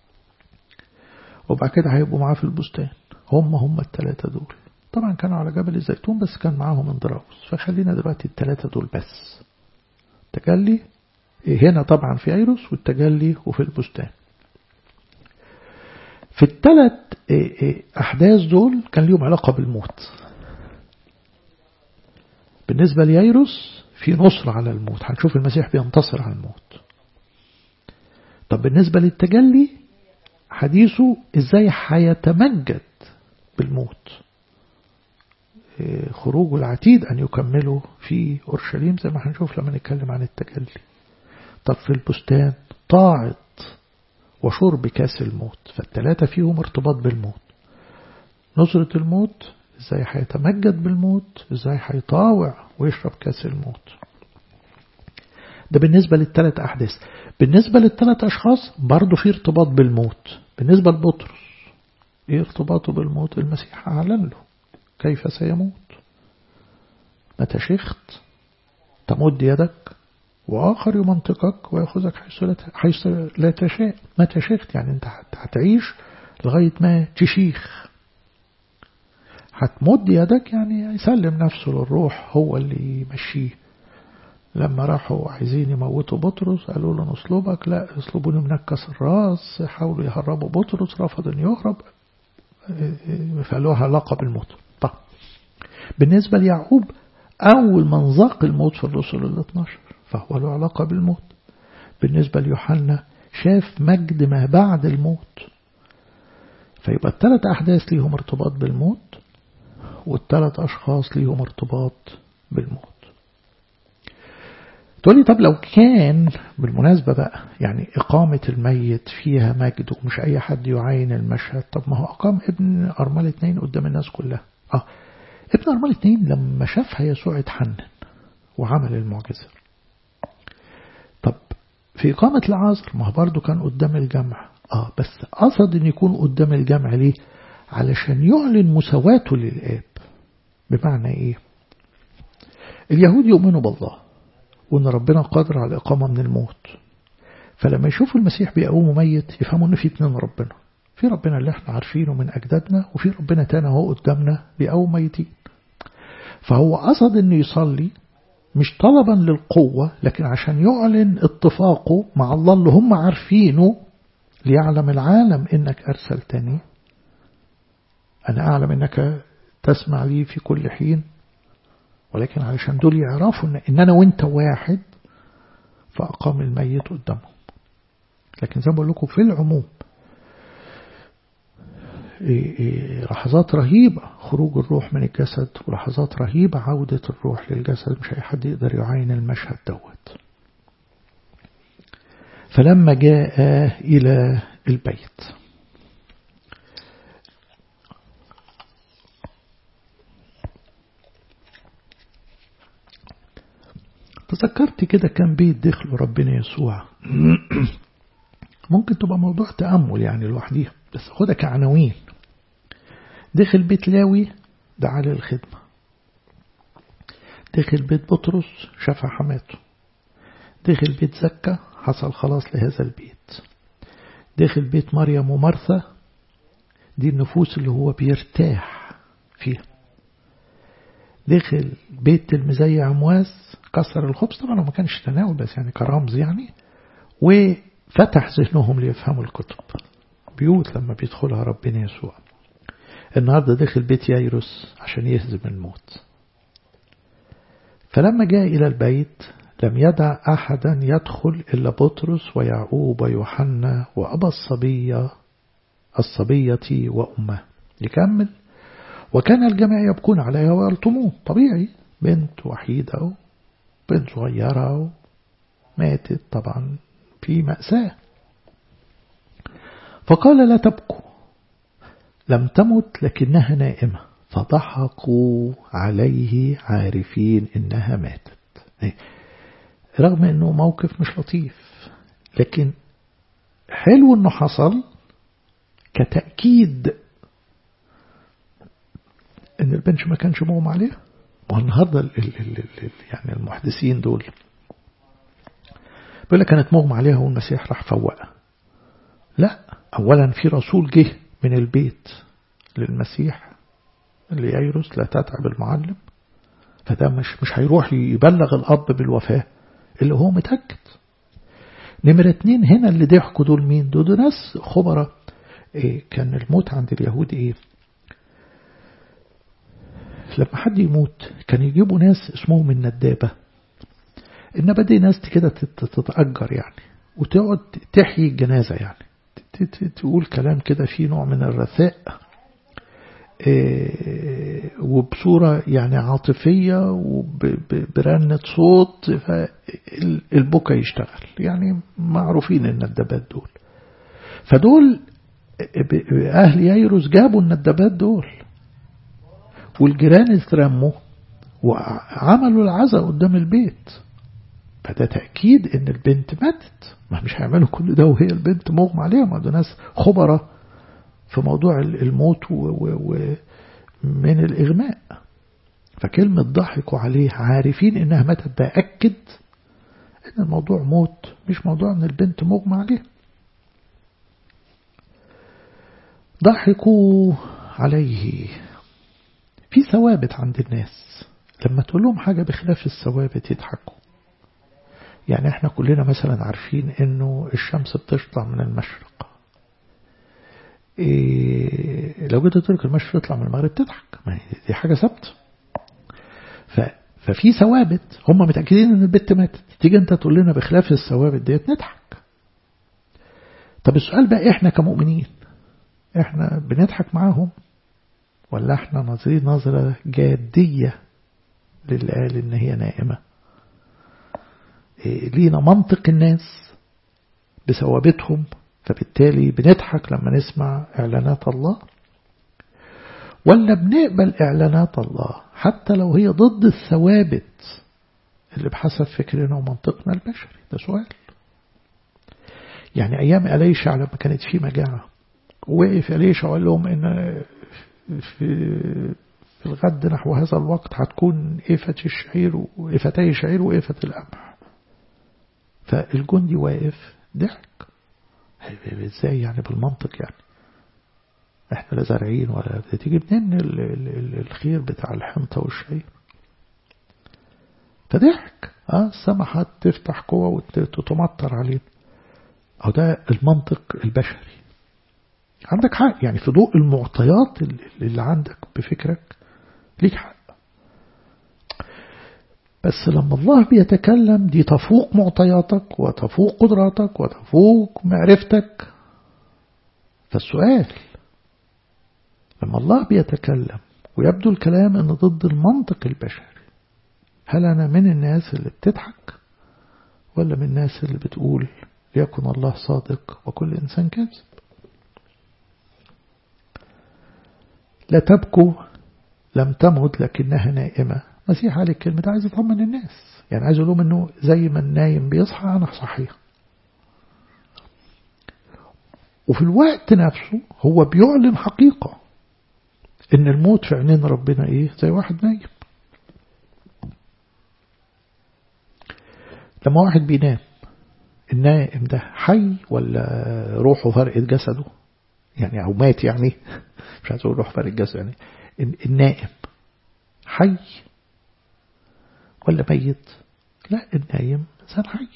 وبعد كده هيبقوا معاه في البستان هم هم الثلاثة دول طبعا كانوا على جبل الزيتون بس كان معاهم اندراوس فخلينا دلوقتي الثلاثة دول بس التجلي هنا طبعا في ايروس والتجلي وفي البستان في الثلاث أحداث دول كان ليهم علاقة بالموت بالنسبة لييروس في نصر على الموت هنشوف المسيح بينتصر على الموت طب بالنسبة للتجلي حديثه ازاي هيتمجد بالموت خروج العتيد أن يكملوا في أورشليم زي ما هنشوف لما نتكلم عن التجلي طب في البستان طاعة وشرب كاس الموت فالثلاثة فيهم ارتباط بالموت نصرة الموت ازاي هيتمجد بالموت ازاي هيطاوع ويشرب كاس الموت ده بالنسبة للثلاث أحداث بالنسبة للثلاث أشخاص برضه في ارتباط بالموت بالنسبة لبطرس ايه ارتباطه بالموت المسيح أعلن له كيف سيموت متى شخت تمد يدك وآخر يمنطقك ويأخذك حيث لا, حيث لا تشاء متى شخت يعني انت هتعيش لغاية ما تشيخ هتمد يدك يعني يسلم نفسه للروح هو اللي يمشيه لما راحوا عايزين يموتوا بطرس قالوا له نصلبك لا يصلبوني منكس الراس حاولوا يهربوا بطرس رفض ان يهرب فقالوها علاقة بالموت طب بالنسبة ليعقوب أول من ذاق الموت في الرسل ال 12 فهو له علاقة بالموت بالنسبة ليوحنا شاف مجد ما بعد الموت فيبقى الثلاث أحداث ليهم ارتباط بالموت والثلاث أشخاص ليهم ارتباط بالموت تقولي طب لو كان بالمناسبة بقى يعني إقامة الميت فيها مجد ومش أي حد يعاين المشهد طب ما هو أقام ابن أرمال اتنين قدام الناس كلها آه ابن أرمال اتنين لما شافها يسوع اتحنن وعمل المعجزة طب في إقامة العصر ما هو برضه كان قدام الجمع آه بس قصد أن يكون قدام الجمع ليه علشان يعلن مساواته للآب بمعنى إيه اليهود يؤمنوا بالله وأن ربنا قادر على الإقامة من الموت فلما يشوفوا المسيح بيقوم ميت يفهموا أن في اتنين ربنا في ربنا اللي احنا عارفينه من أجدادنا وفي ربنا تاني هو قدامنا بيقوم ميتين فهو قصد أنه يصلي مش طلبا للقوة لكن عشان يعلن اتفاقه مع الله اللي هم عارفينه ليعلم العالم إنك أرسلتني أنا أعلم إنك تسمع لي في كل حين ولكن علشان دول يعرفوا إن أنا وإنت واحد فأقام الميت قدامهم لكن زي ما بقول لكم في العموم لحظات رهيبة خروج الروح من الجسد ولحظات رهيبة عودة الروح للجسد مش أي حد يقدر يعاين المشهد دوت فلما جاء إلى البيت تذكرت كده كان بيت دخل ربنا يسوع ممكن تبقى موضوع تأمل يعني لوحديها بس خدها كعناوين دخل بيت لاوي دعا للخدمة دخل بيت بطرس شفع حماته دخل بيت زكا حصل خلاص لهذا البيت دخل بيت مريم ومرثا دي النفوس اللي هو بيرتاح فيها دخل بيت المزي عمواس كسر الخبز طبعا ما كانش تناول بس يعني كرمز يعني وفتح ذهنهم ليفهموا الكتب بيوت لما بيدخلها ربنا يسوع النهارده دخل بيت يايروس عشان يهزم الموت فلما جاء إلى البيت لم يدع أحدا يدخل إلا بطرس ويعقوب ويوحنا وأبا الصبية الصبية وأمه يكمل وكان الجميع يبكون عليها ويلطموه طبيعي بنت وحيدة بنت صغيرة ماتت طبعا في مأساة فقال لا تبكوا لم تمت لكنها نائمة فضحكوا عليه عارفين إنها ماتت رغم أنه موقف مش لطيف لكن حلو أنه حصل كتأكيد أن البنش ما كانش مغمى عليه والنهاردة ال ال ال ال يعني المحدثين دول بيقول لك كانت مغمى عليها والمسيح راح فوقها لا أولا في رسول جه من البيت للمسيح لييروس لا تتعب المعلم فده مش مش هيروح يبلغ الأب بالوفاة اللي هو متأكد نمرة اتنين هنا اللي ضحكوا دول مين دول, دول ناس خبرة إيه كان الموت عند اليهود ايه لما حد يموت كان يجيبوا ناس اسمهم الندابة النبى دي ناس كده تتأجر يعني وتقعد تحيي الجنازة يعني تقول كلام كده فيه نوع من الرثاء وبصورة يعني عاطفية وبرنة صوت فالبكا يشتغل يعني معروفين الندبات دول فدول أهل ييروس جابوا الندبات دول والجيران اترموا وعملوا العزاء قدام البيت فده تأكيد ان البنت ماتت ما مش هيعملوا كل ده وهي البنت مغمى عليها ما ده ناس خبرة في موضوع الموت ومن الإغماء فكلمة ضحكوا عليه عارفين إنها ماتت ده أكد إن الموضوع موت مش موضوع إن البنت مغمى عليها ضحكوا عليه في ثوابت عند الناس لما تقول لهم حاجة بخلاف الثوابت يضحكوا يعني احنا كلنا مثلا عارفين انه الشمس بتطلع من المشرق إيه لو جيت قلت لك المشرق يطلع من المغرب تضحك ما دي حاجة ثابته ففي ثوابت هم متأكدين ان البت ماتت تيجي انت تقول لنا بخلاف الثوابت ديت نضحك طب السؤال بقى احنا كمؤمنين احنا بنضحك معاهم ولا احنا ناظرين نظرة جادية للي قال ان هي نائمة إيه لينا منطق الناس بثوابتهم فبالتالي بنضحك لما نسمع إعلانات الله ولا بنقبل إعلانات الله حتى لو هي ضد الثوابت اللي بحسب فكرنا ومنطقنا البشري ده سؤال يعني أيام أليشع لما كانت في مجاعة وقف أليشع وقال لهم إن في في الغد نحو هذا الوقت هتكون إفة الشعير وإفتي الشعير وإفة القمح فالجندي واقف ضحك ازاي يعني بالمنطق يعني احنا لا زارعين ولا تيجي منين الخير بتاع الحنطة والشعير فضحك اه السما هتفتح قوة وتتمطر علينا او ده المنطق البشري عندك حق يعني في ضوء المعطيات اللي عندك بفكرك ليك حق بس لما الله بيتكلم دي تفوق معطياتك وتفوق قدراتك وتفوق معرفتك فالسؤال لما الله بيتكلم ويبدو الكلام ان ضد المنطق البشري هل انا من الناس اللي بتضحك ولا من الناس اللي بتقول ليكن الله صادق وكل انسان كاذب لا تبكوا لم تمت لكنها نائمة مسيح على الكلمة ده عايز يطمن الناس يعني عايز يقول لهم انه زي ما النايم بيصحى انا صحيح وفي الوقت نفسه هو بيعلن حقيقة ان الموت في عينين ربنا ايه زي واحد نايم لما واحد بينام النائم ده حي ولا روحه فرقت جسده يعني أو مات يعني مش عايز أقول روح فارق الجسد يعني النائم حي ولا ميت لا النايم إنسان حي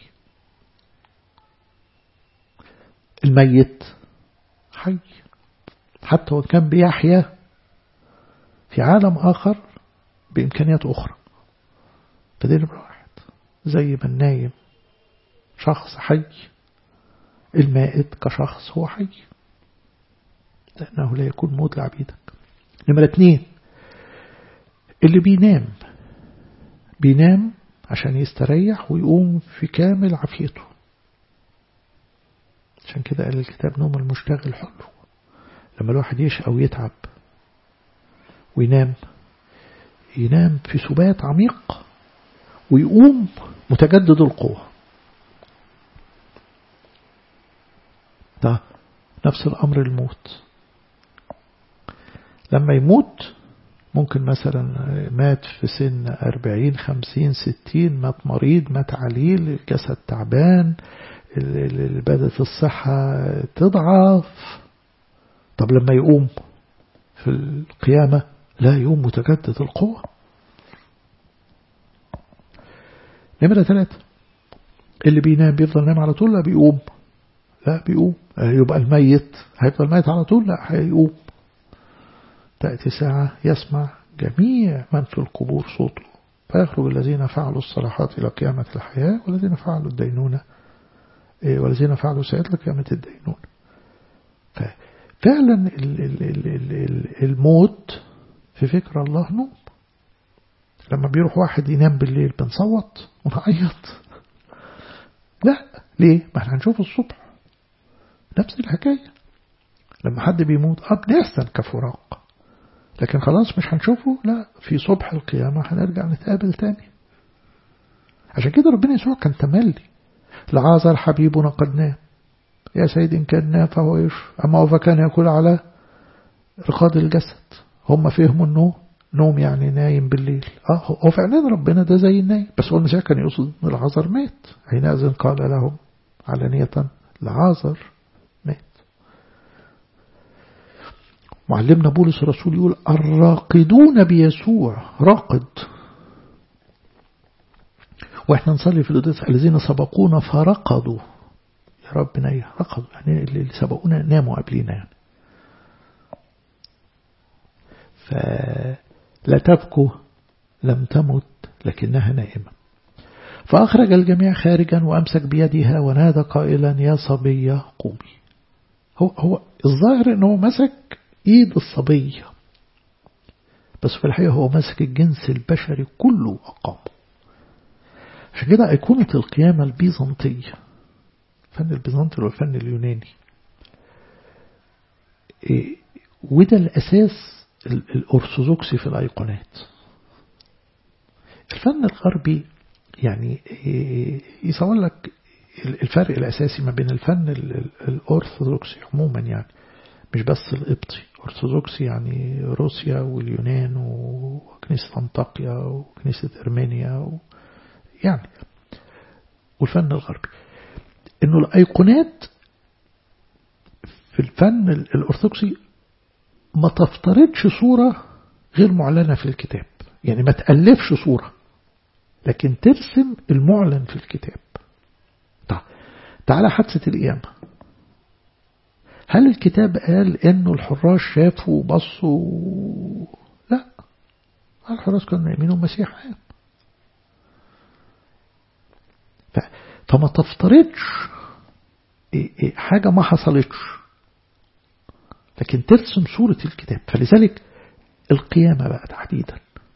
الميت حي حتى وإن كان بيحيا في عالم آخر بإمكانيات أخرى فدي نمرة واحد زي ما النايم شخص حي المائت كشخص هو حي لأنه لا يكون موت لعبيدك نمرة اتنين اللي بينام بينام عشان يستريح ويقوم في كامل عافيته عشان كده قال الكتاب نوم المشتغل حلو لما الواحد يشقى ويتعب وينام ينام في سبات عميق ويقوم متجدد القوة ده نفس الأمر الموت لما يموت ممكن مثلا مات في سن أربعين خمسين ستين مات مريض مات عليل الجسد تعبان بدأت الصحة تضعف طب لما يقوم في القيامة لا يقوم متجدد القوة نمرة ثلاثة اللي بينام بيفضل نام على طول لا بيقوم لا بيقوم يبقى الميت هيفضل ميت على طول لا هيقوم تأتي ساعة يسمع جميع من في القبور صوته فيخرج الذين فعلوا الصلاحات إلى قيامة الحياة والذين فعلوا الدينونة والذين فعلوا سيئات لقيامة الدينونة ففعلا الموت في فكر الله نوم لما بيروح واحد ينام بالليل بنصوت ونعيط لا ليه ما احنا هنشوف الصبح نفس الحكاية لما حد بيموت اه بنحزن كفراق لكن خلاص مش هنشوفه لا في صبح القيامة هنرجع نتقابل تاني عشان كده ربنا يسوع كان تملي لعازر حبيبنا قد نام يا سيد إن كان نام فهو يشفى أما هو فكان يقول على رقاد الجسد هم فهموا أنه نوم يعني نايم بالليل اه هو فعلا ربنا ده زي النايم بس هو المسيح كان يقصد ان العازر مات حينئذ قال لهم علانية العازر مات معلمنا بولس الرسول يقول الراقدون بيسوع راقد واحنا نصلي في القدس الذين سبقونا فرقدوا يا رب نايه رقدوا يعني اللي سبقونا ناموا قبلينا يعني فلا تبكوا لم تمت لكنها نائمة فأخرج الجميع خارجا وأمسك بيدها ونادى قائلا يا صبية قومي هو, هو الظاهر أنه مسك إيد الصبية بس في الحقيقة هو مسك الجنس البشري كله أقامه عشان كده أيقونة القيامة البيزنطية الفن البيزنطي والفن اليوناني إيه وده الأساس الأرثوذكسي في الأيقونات الفن الغربي يعني يصور لك الفرق الأساسي ما بين الفن الأرثوذكسي عموما يعني مش بس القبطي أرثوذكسي يعني روسيا واليونان وكنيسة أنطاكيا وكنيسة أرمينيا و يعني والفن الغربي إنه الأيقونات في الفن الأرثوذكسي ما تفترضش صورة غير معلنة في الكتاب يعني ما تألفش صورة لكن ترسم المعلن في الكتاب طيب تعالى حادثة القيامة هل الكتاب قال انه الحراس شافوا وبصوا لا الحراس كانوا نايمين والمسيح قام فما تفترضش حاجة ما حصلتش لكن ترسم صورة الكتاب فلذلك القيامة بقى تحديدا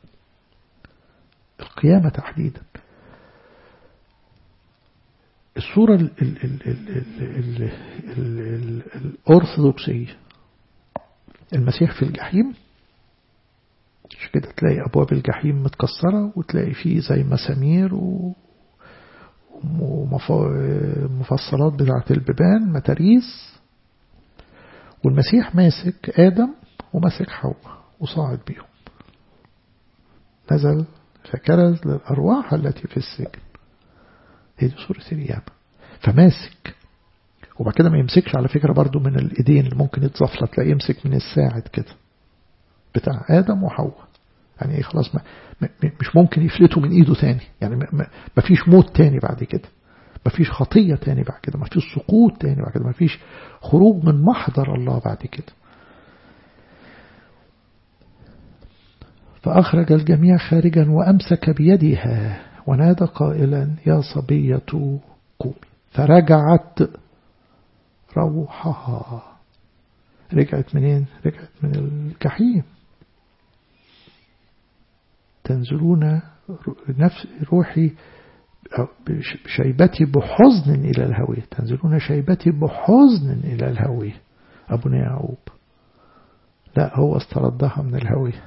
القيامة تحديدا الصورة ال ال ال ال ال ال ال ال الأرثوذكسية المسيح في الجحيم مش كده تلاقي أبواب الجحيم متكسرة وتلاقي فيه زي مسامير ومفصلات بتاعة البيبان متاريس والمسيح ماسك آدم وماسك حواء وصاعد بيهم نزل فكرز للأرواح التي في السجن هي دي صورة القيامة فماسك وبعد كده ما يمسكش على فكرة برضو من الإيدين اللي ممكن يتزفلت تلاقيه يمسك من الساعد كده بتاع آدم وحواء يعني خلاص ما مش ممكن يفلتوا من إيده تاني يعني ما فيش موت تاني بعد كده ما فيش خطية تاني بعد كده ما فيش سقوط تاني بعد كده ما فيش خروج من محضر الله بعد كده فأخرج الجميع خارجا وأمسك بيدها ونادى قائلا يا صبية قومي فرجعت روحها رجعت منين رجعت من الجحيم تنزلون نفس روحي شيبتي بحزن إلى الهوية تنزلون شيبتي بحزن إلى الهوية أبونا يعقوب لا هو استردها من الهوية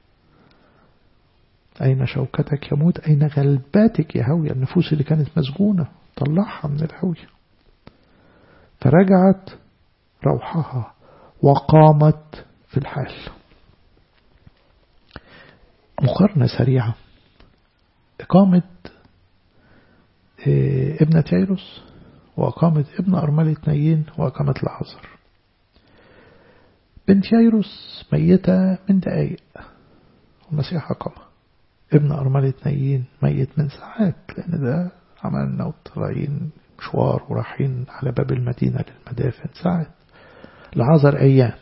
أين شوكتك يموت أين غلباتك يا هوية النفوس اللي كانت مسجونة طلعها من الهوية فرجعت روحها وقامت في الحال مقارنة سريعة إقامة ابنة ييروس وأقامت ابن أرملة نايين وأقامت العذر بنت ييروس ميتة من دقايق المسيح أقامها ابن أرملة نايين ميت من ساعات لأن ده عملنا وطالعين مشوار ورايحين على باب المدينة للمدافن ساعات العذر أيام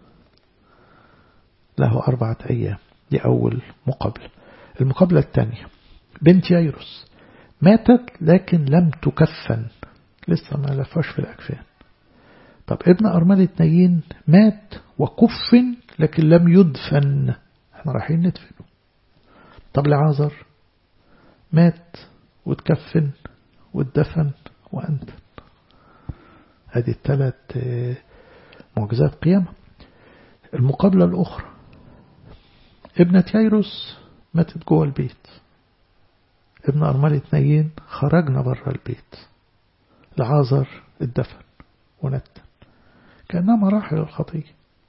له أربعة أيام دي أول مقابلة المقابلة الثانية بنت ييروس ماتت لكن لم تكفن لسه ما لفاش في الأكفان طب ابن أرملة نايين مات وكفن لكن لم يدفن احنا رايحين ندفنه طب لعازر مات وتكفن واتدفن وأنت هذه الثلاث معجزات قيامة المقابلة الأخرى ابنة ييروس ماتت جوه البيت ابن أرملة نايين خرجنا بره البيت لعازر اتدفن ونتن كأنها مراحل الخطية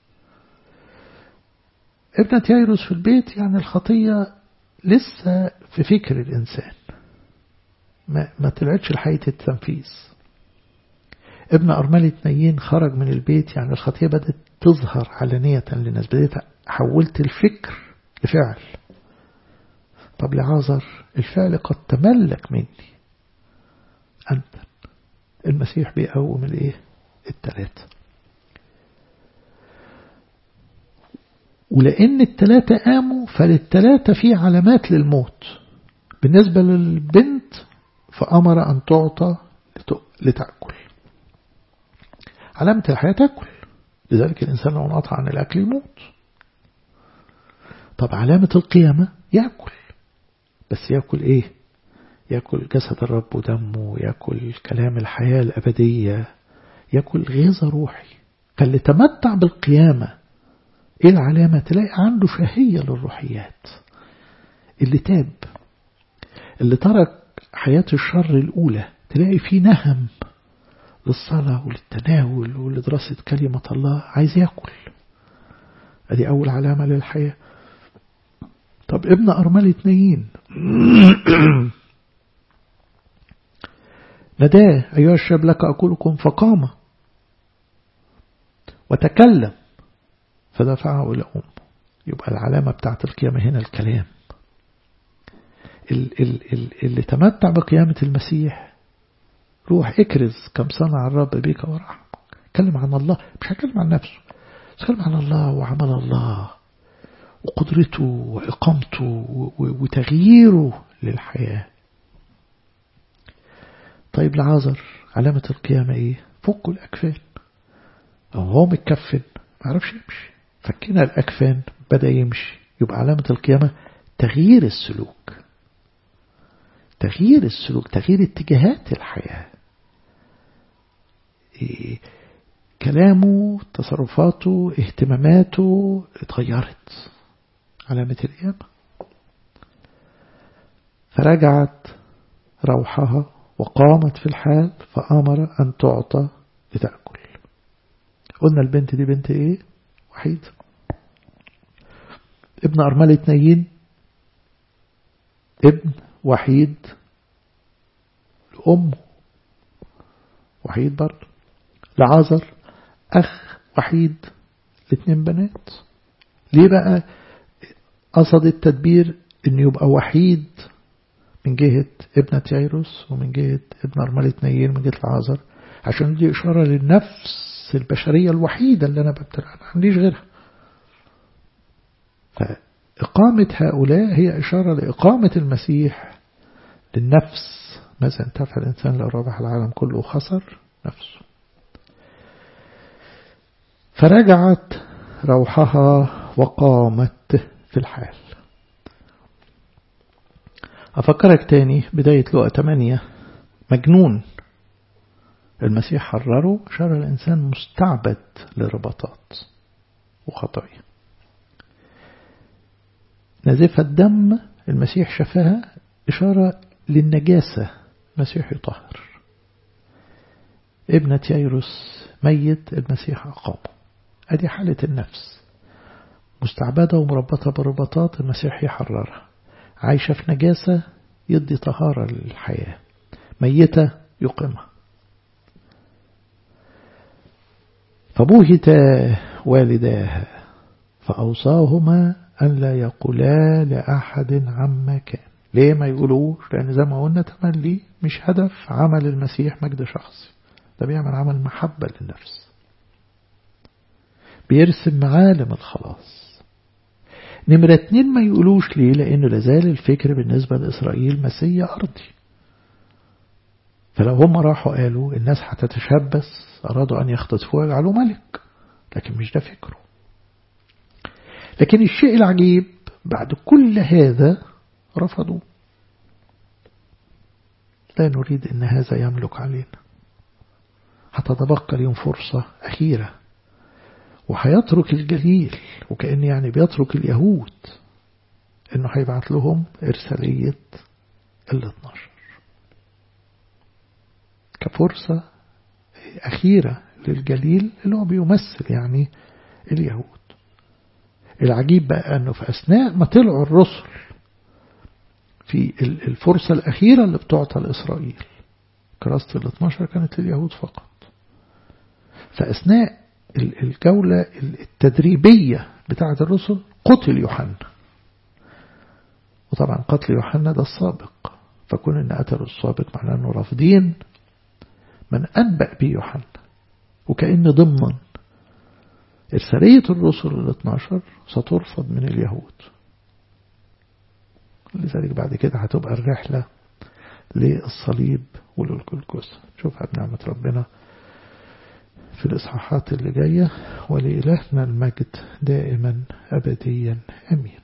ابنة ييروس في البيت يعني الخطية لسه في فكر الإنسان ما, ما طلعتش لحقيقة التنفيذ ابن أرملة نايين خرج من البيت يعني الخطية بدأت تظهر علانية للناس بدأت حولت الفكر لفعل طب لعازر الفعل قد تملك مني أنت المسيح بيقوم الايه التلاتة ولأن التلاتة قاموا فللتلاتة في علامات للموت بالنسبة للبنت فأمر أن تعطى لتأكل علامة الحياة تأكل لذلك الإنسان لو انقطع عن الأكل يموت طب علامة القيامة يأكل بس يأكل إيه يأكل جسد الرب ودمه يأكل كلام الحياة الأبدية يأكل غذاء روحي فاللي تمتع بالقيامة إيه العلامة تلاقي عنده شهية للروحيات اللي تاب اللي ترك حياة الشر الأولى تلاقي فيه نهم للصلاة وللتناول ولدراسة كلمة الله عايز يأكل ادي أول علامة للحياة طب ابن أرملة نايين نداه أيها الشاب لك أقولكم فقام وتكلم فدفعه إلى أمه يبقى العلامة بتاعت القيامة هنا الكلام اللي تمتع بقيامة المسيح روح اكرز كم صنع الرب بك ورحمك اتكلم عن الله مش هتكلم عن نفسه اتكلم عن الله وعمل الله وقدرته وإقامته وتغييره للحياة طيب لعازر علامة القيامة ايه فكوا الأكفان أو هو متكفن ما عرفش يمشي فكنا الأكفان بدأ يمشي يبقى علامة القيامة تغيير السلوك تغيير السلوك تغيير اتجاهات الحياة إيه كلامه تصرفاته اهتماماته اتغيرت علامة القيامة فرجعت روحها وقامت في الحال فأمر أن تعطى لتأكل قلنا البنت دي بنت ايه وحيد ابن أرملة نايين ابن وحيد لأمه وحيد برضه لعازر أخ وحيد لاثنين بنات ليه بقى قصد التدبير أن يبقى وحيد من جهة ابنة ييروس ومن جهة ابن أرملة نيين من جهة العازر عشان دي إشارة للنفس البشرية الوحيدة اللي أنا ببتلع ما عنديش غيرها فإقامة هؤلاء هي إشارة لإقامة المسيح للنفس ماذا انتفع الإنسان لو ربح العالم كله وخسر نفسه فرجعت روحها وقامت في الحال أفكرك تاني بداية لقى 8 مجنون المسيح حرره شر الإنسان مستعبد لرباطات وخطايا نزف الدم المسيح شفاها إشارة للنجاسة المسيح يطهر ابنة ييروس ميت المسيح أقامه أدي حالة النفس مستعبدة ومربطة برباطات المسيح يحررها عايشة في نجاسة يدي طهارة للحياة ميتة يقيمها فبهت والداها فأوصاهما أن لا يقولا لأحد عما كان ليه ما يقولوش لأن زي ما قلنا تملي مش هدف عمل المسيح مجد شخصي ده بيعمل عمل محبة للنفس بيرسم معالم الخلاص نمرة اتنين ما يقولوش ليه لأنه لازال الفكر بالنسبة لإسرائيل مسيا أرضي فلو هم راحوا قالوا الناس هتتشبث أرادوا أن يختطفوه ويجعلوه ملك لكن مش ده فكره لكن الشيء العجيب بعد كل هذا رفضوا لا نريد أن هذا يملك علينا هتتبقى اليوم فرصة أخيرة وهيترك الجليل وكأن يعني بيترك اليهود انه هيبعت لهم ارسالية ال 12 كفرصة أخيرة للجليل اللي هو بيمثل يعني اليهود العجيب بقى أنه في أثناء ما طلعوا الرسل في الفرصة الأخيرة اللي بتعطى لإسرائيل كراسة ال 12 كانت لليهود فقط فأثناء الجولة التدريبية بتاعة الرسل قتل يوحنا وطبعا قتل يوحنا ده السابق فكون ان قتلوا السابق معناه انه رافضين من أنبأ به يوحنا وكأن ضمنا إرسالية الرسل ال 12 سترفض من اليهود لذلك بعد كده هتبقى الرحلة للصليب وللجلجثة شوفها بنعمة ربنا في الإصحاحات اللي جاية ولإلهنا المجد دائما أبديا أمين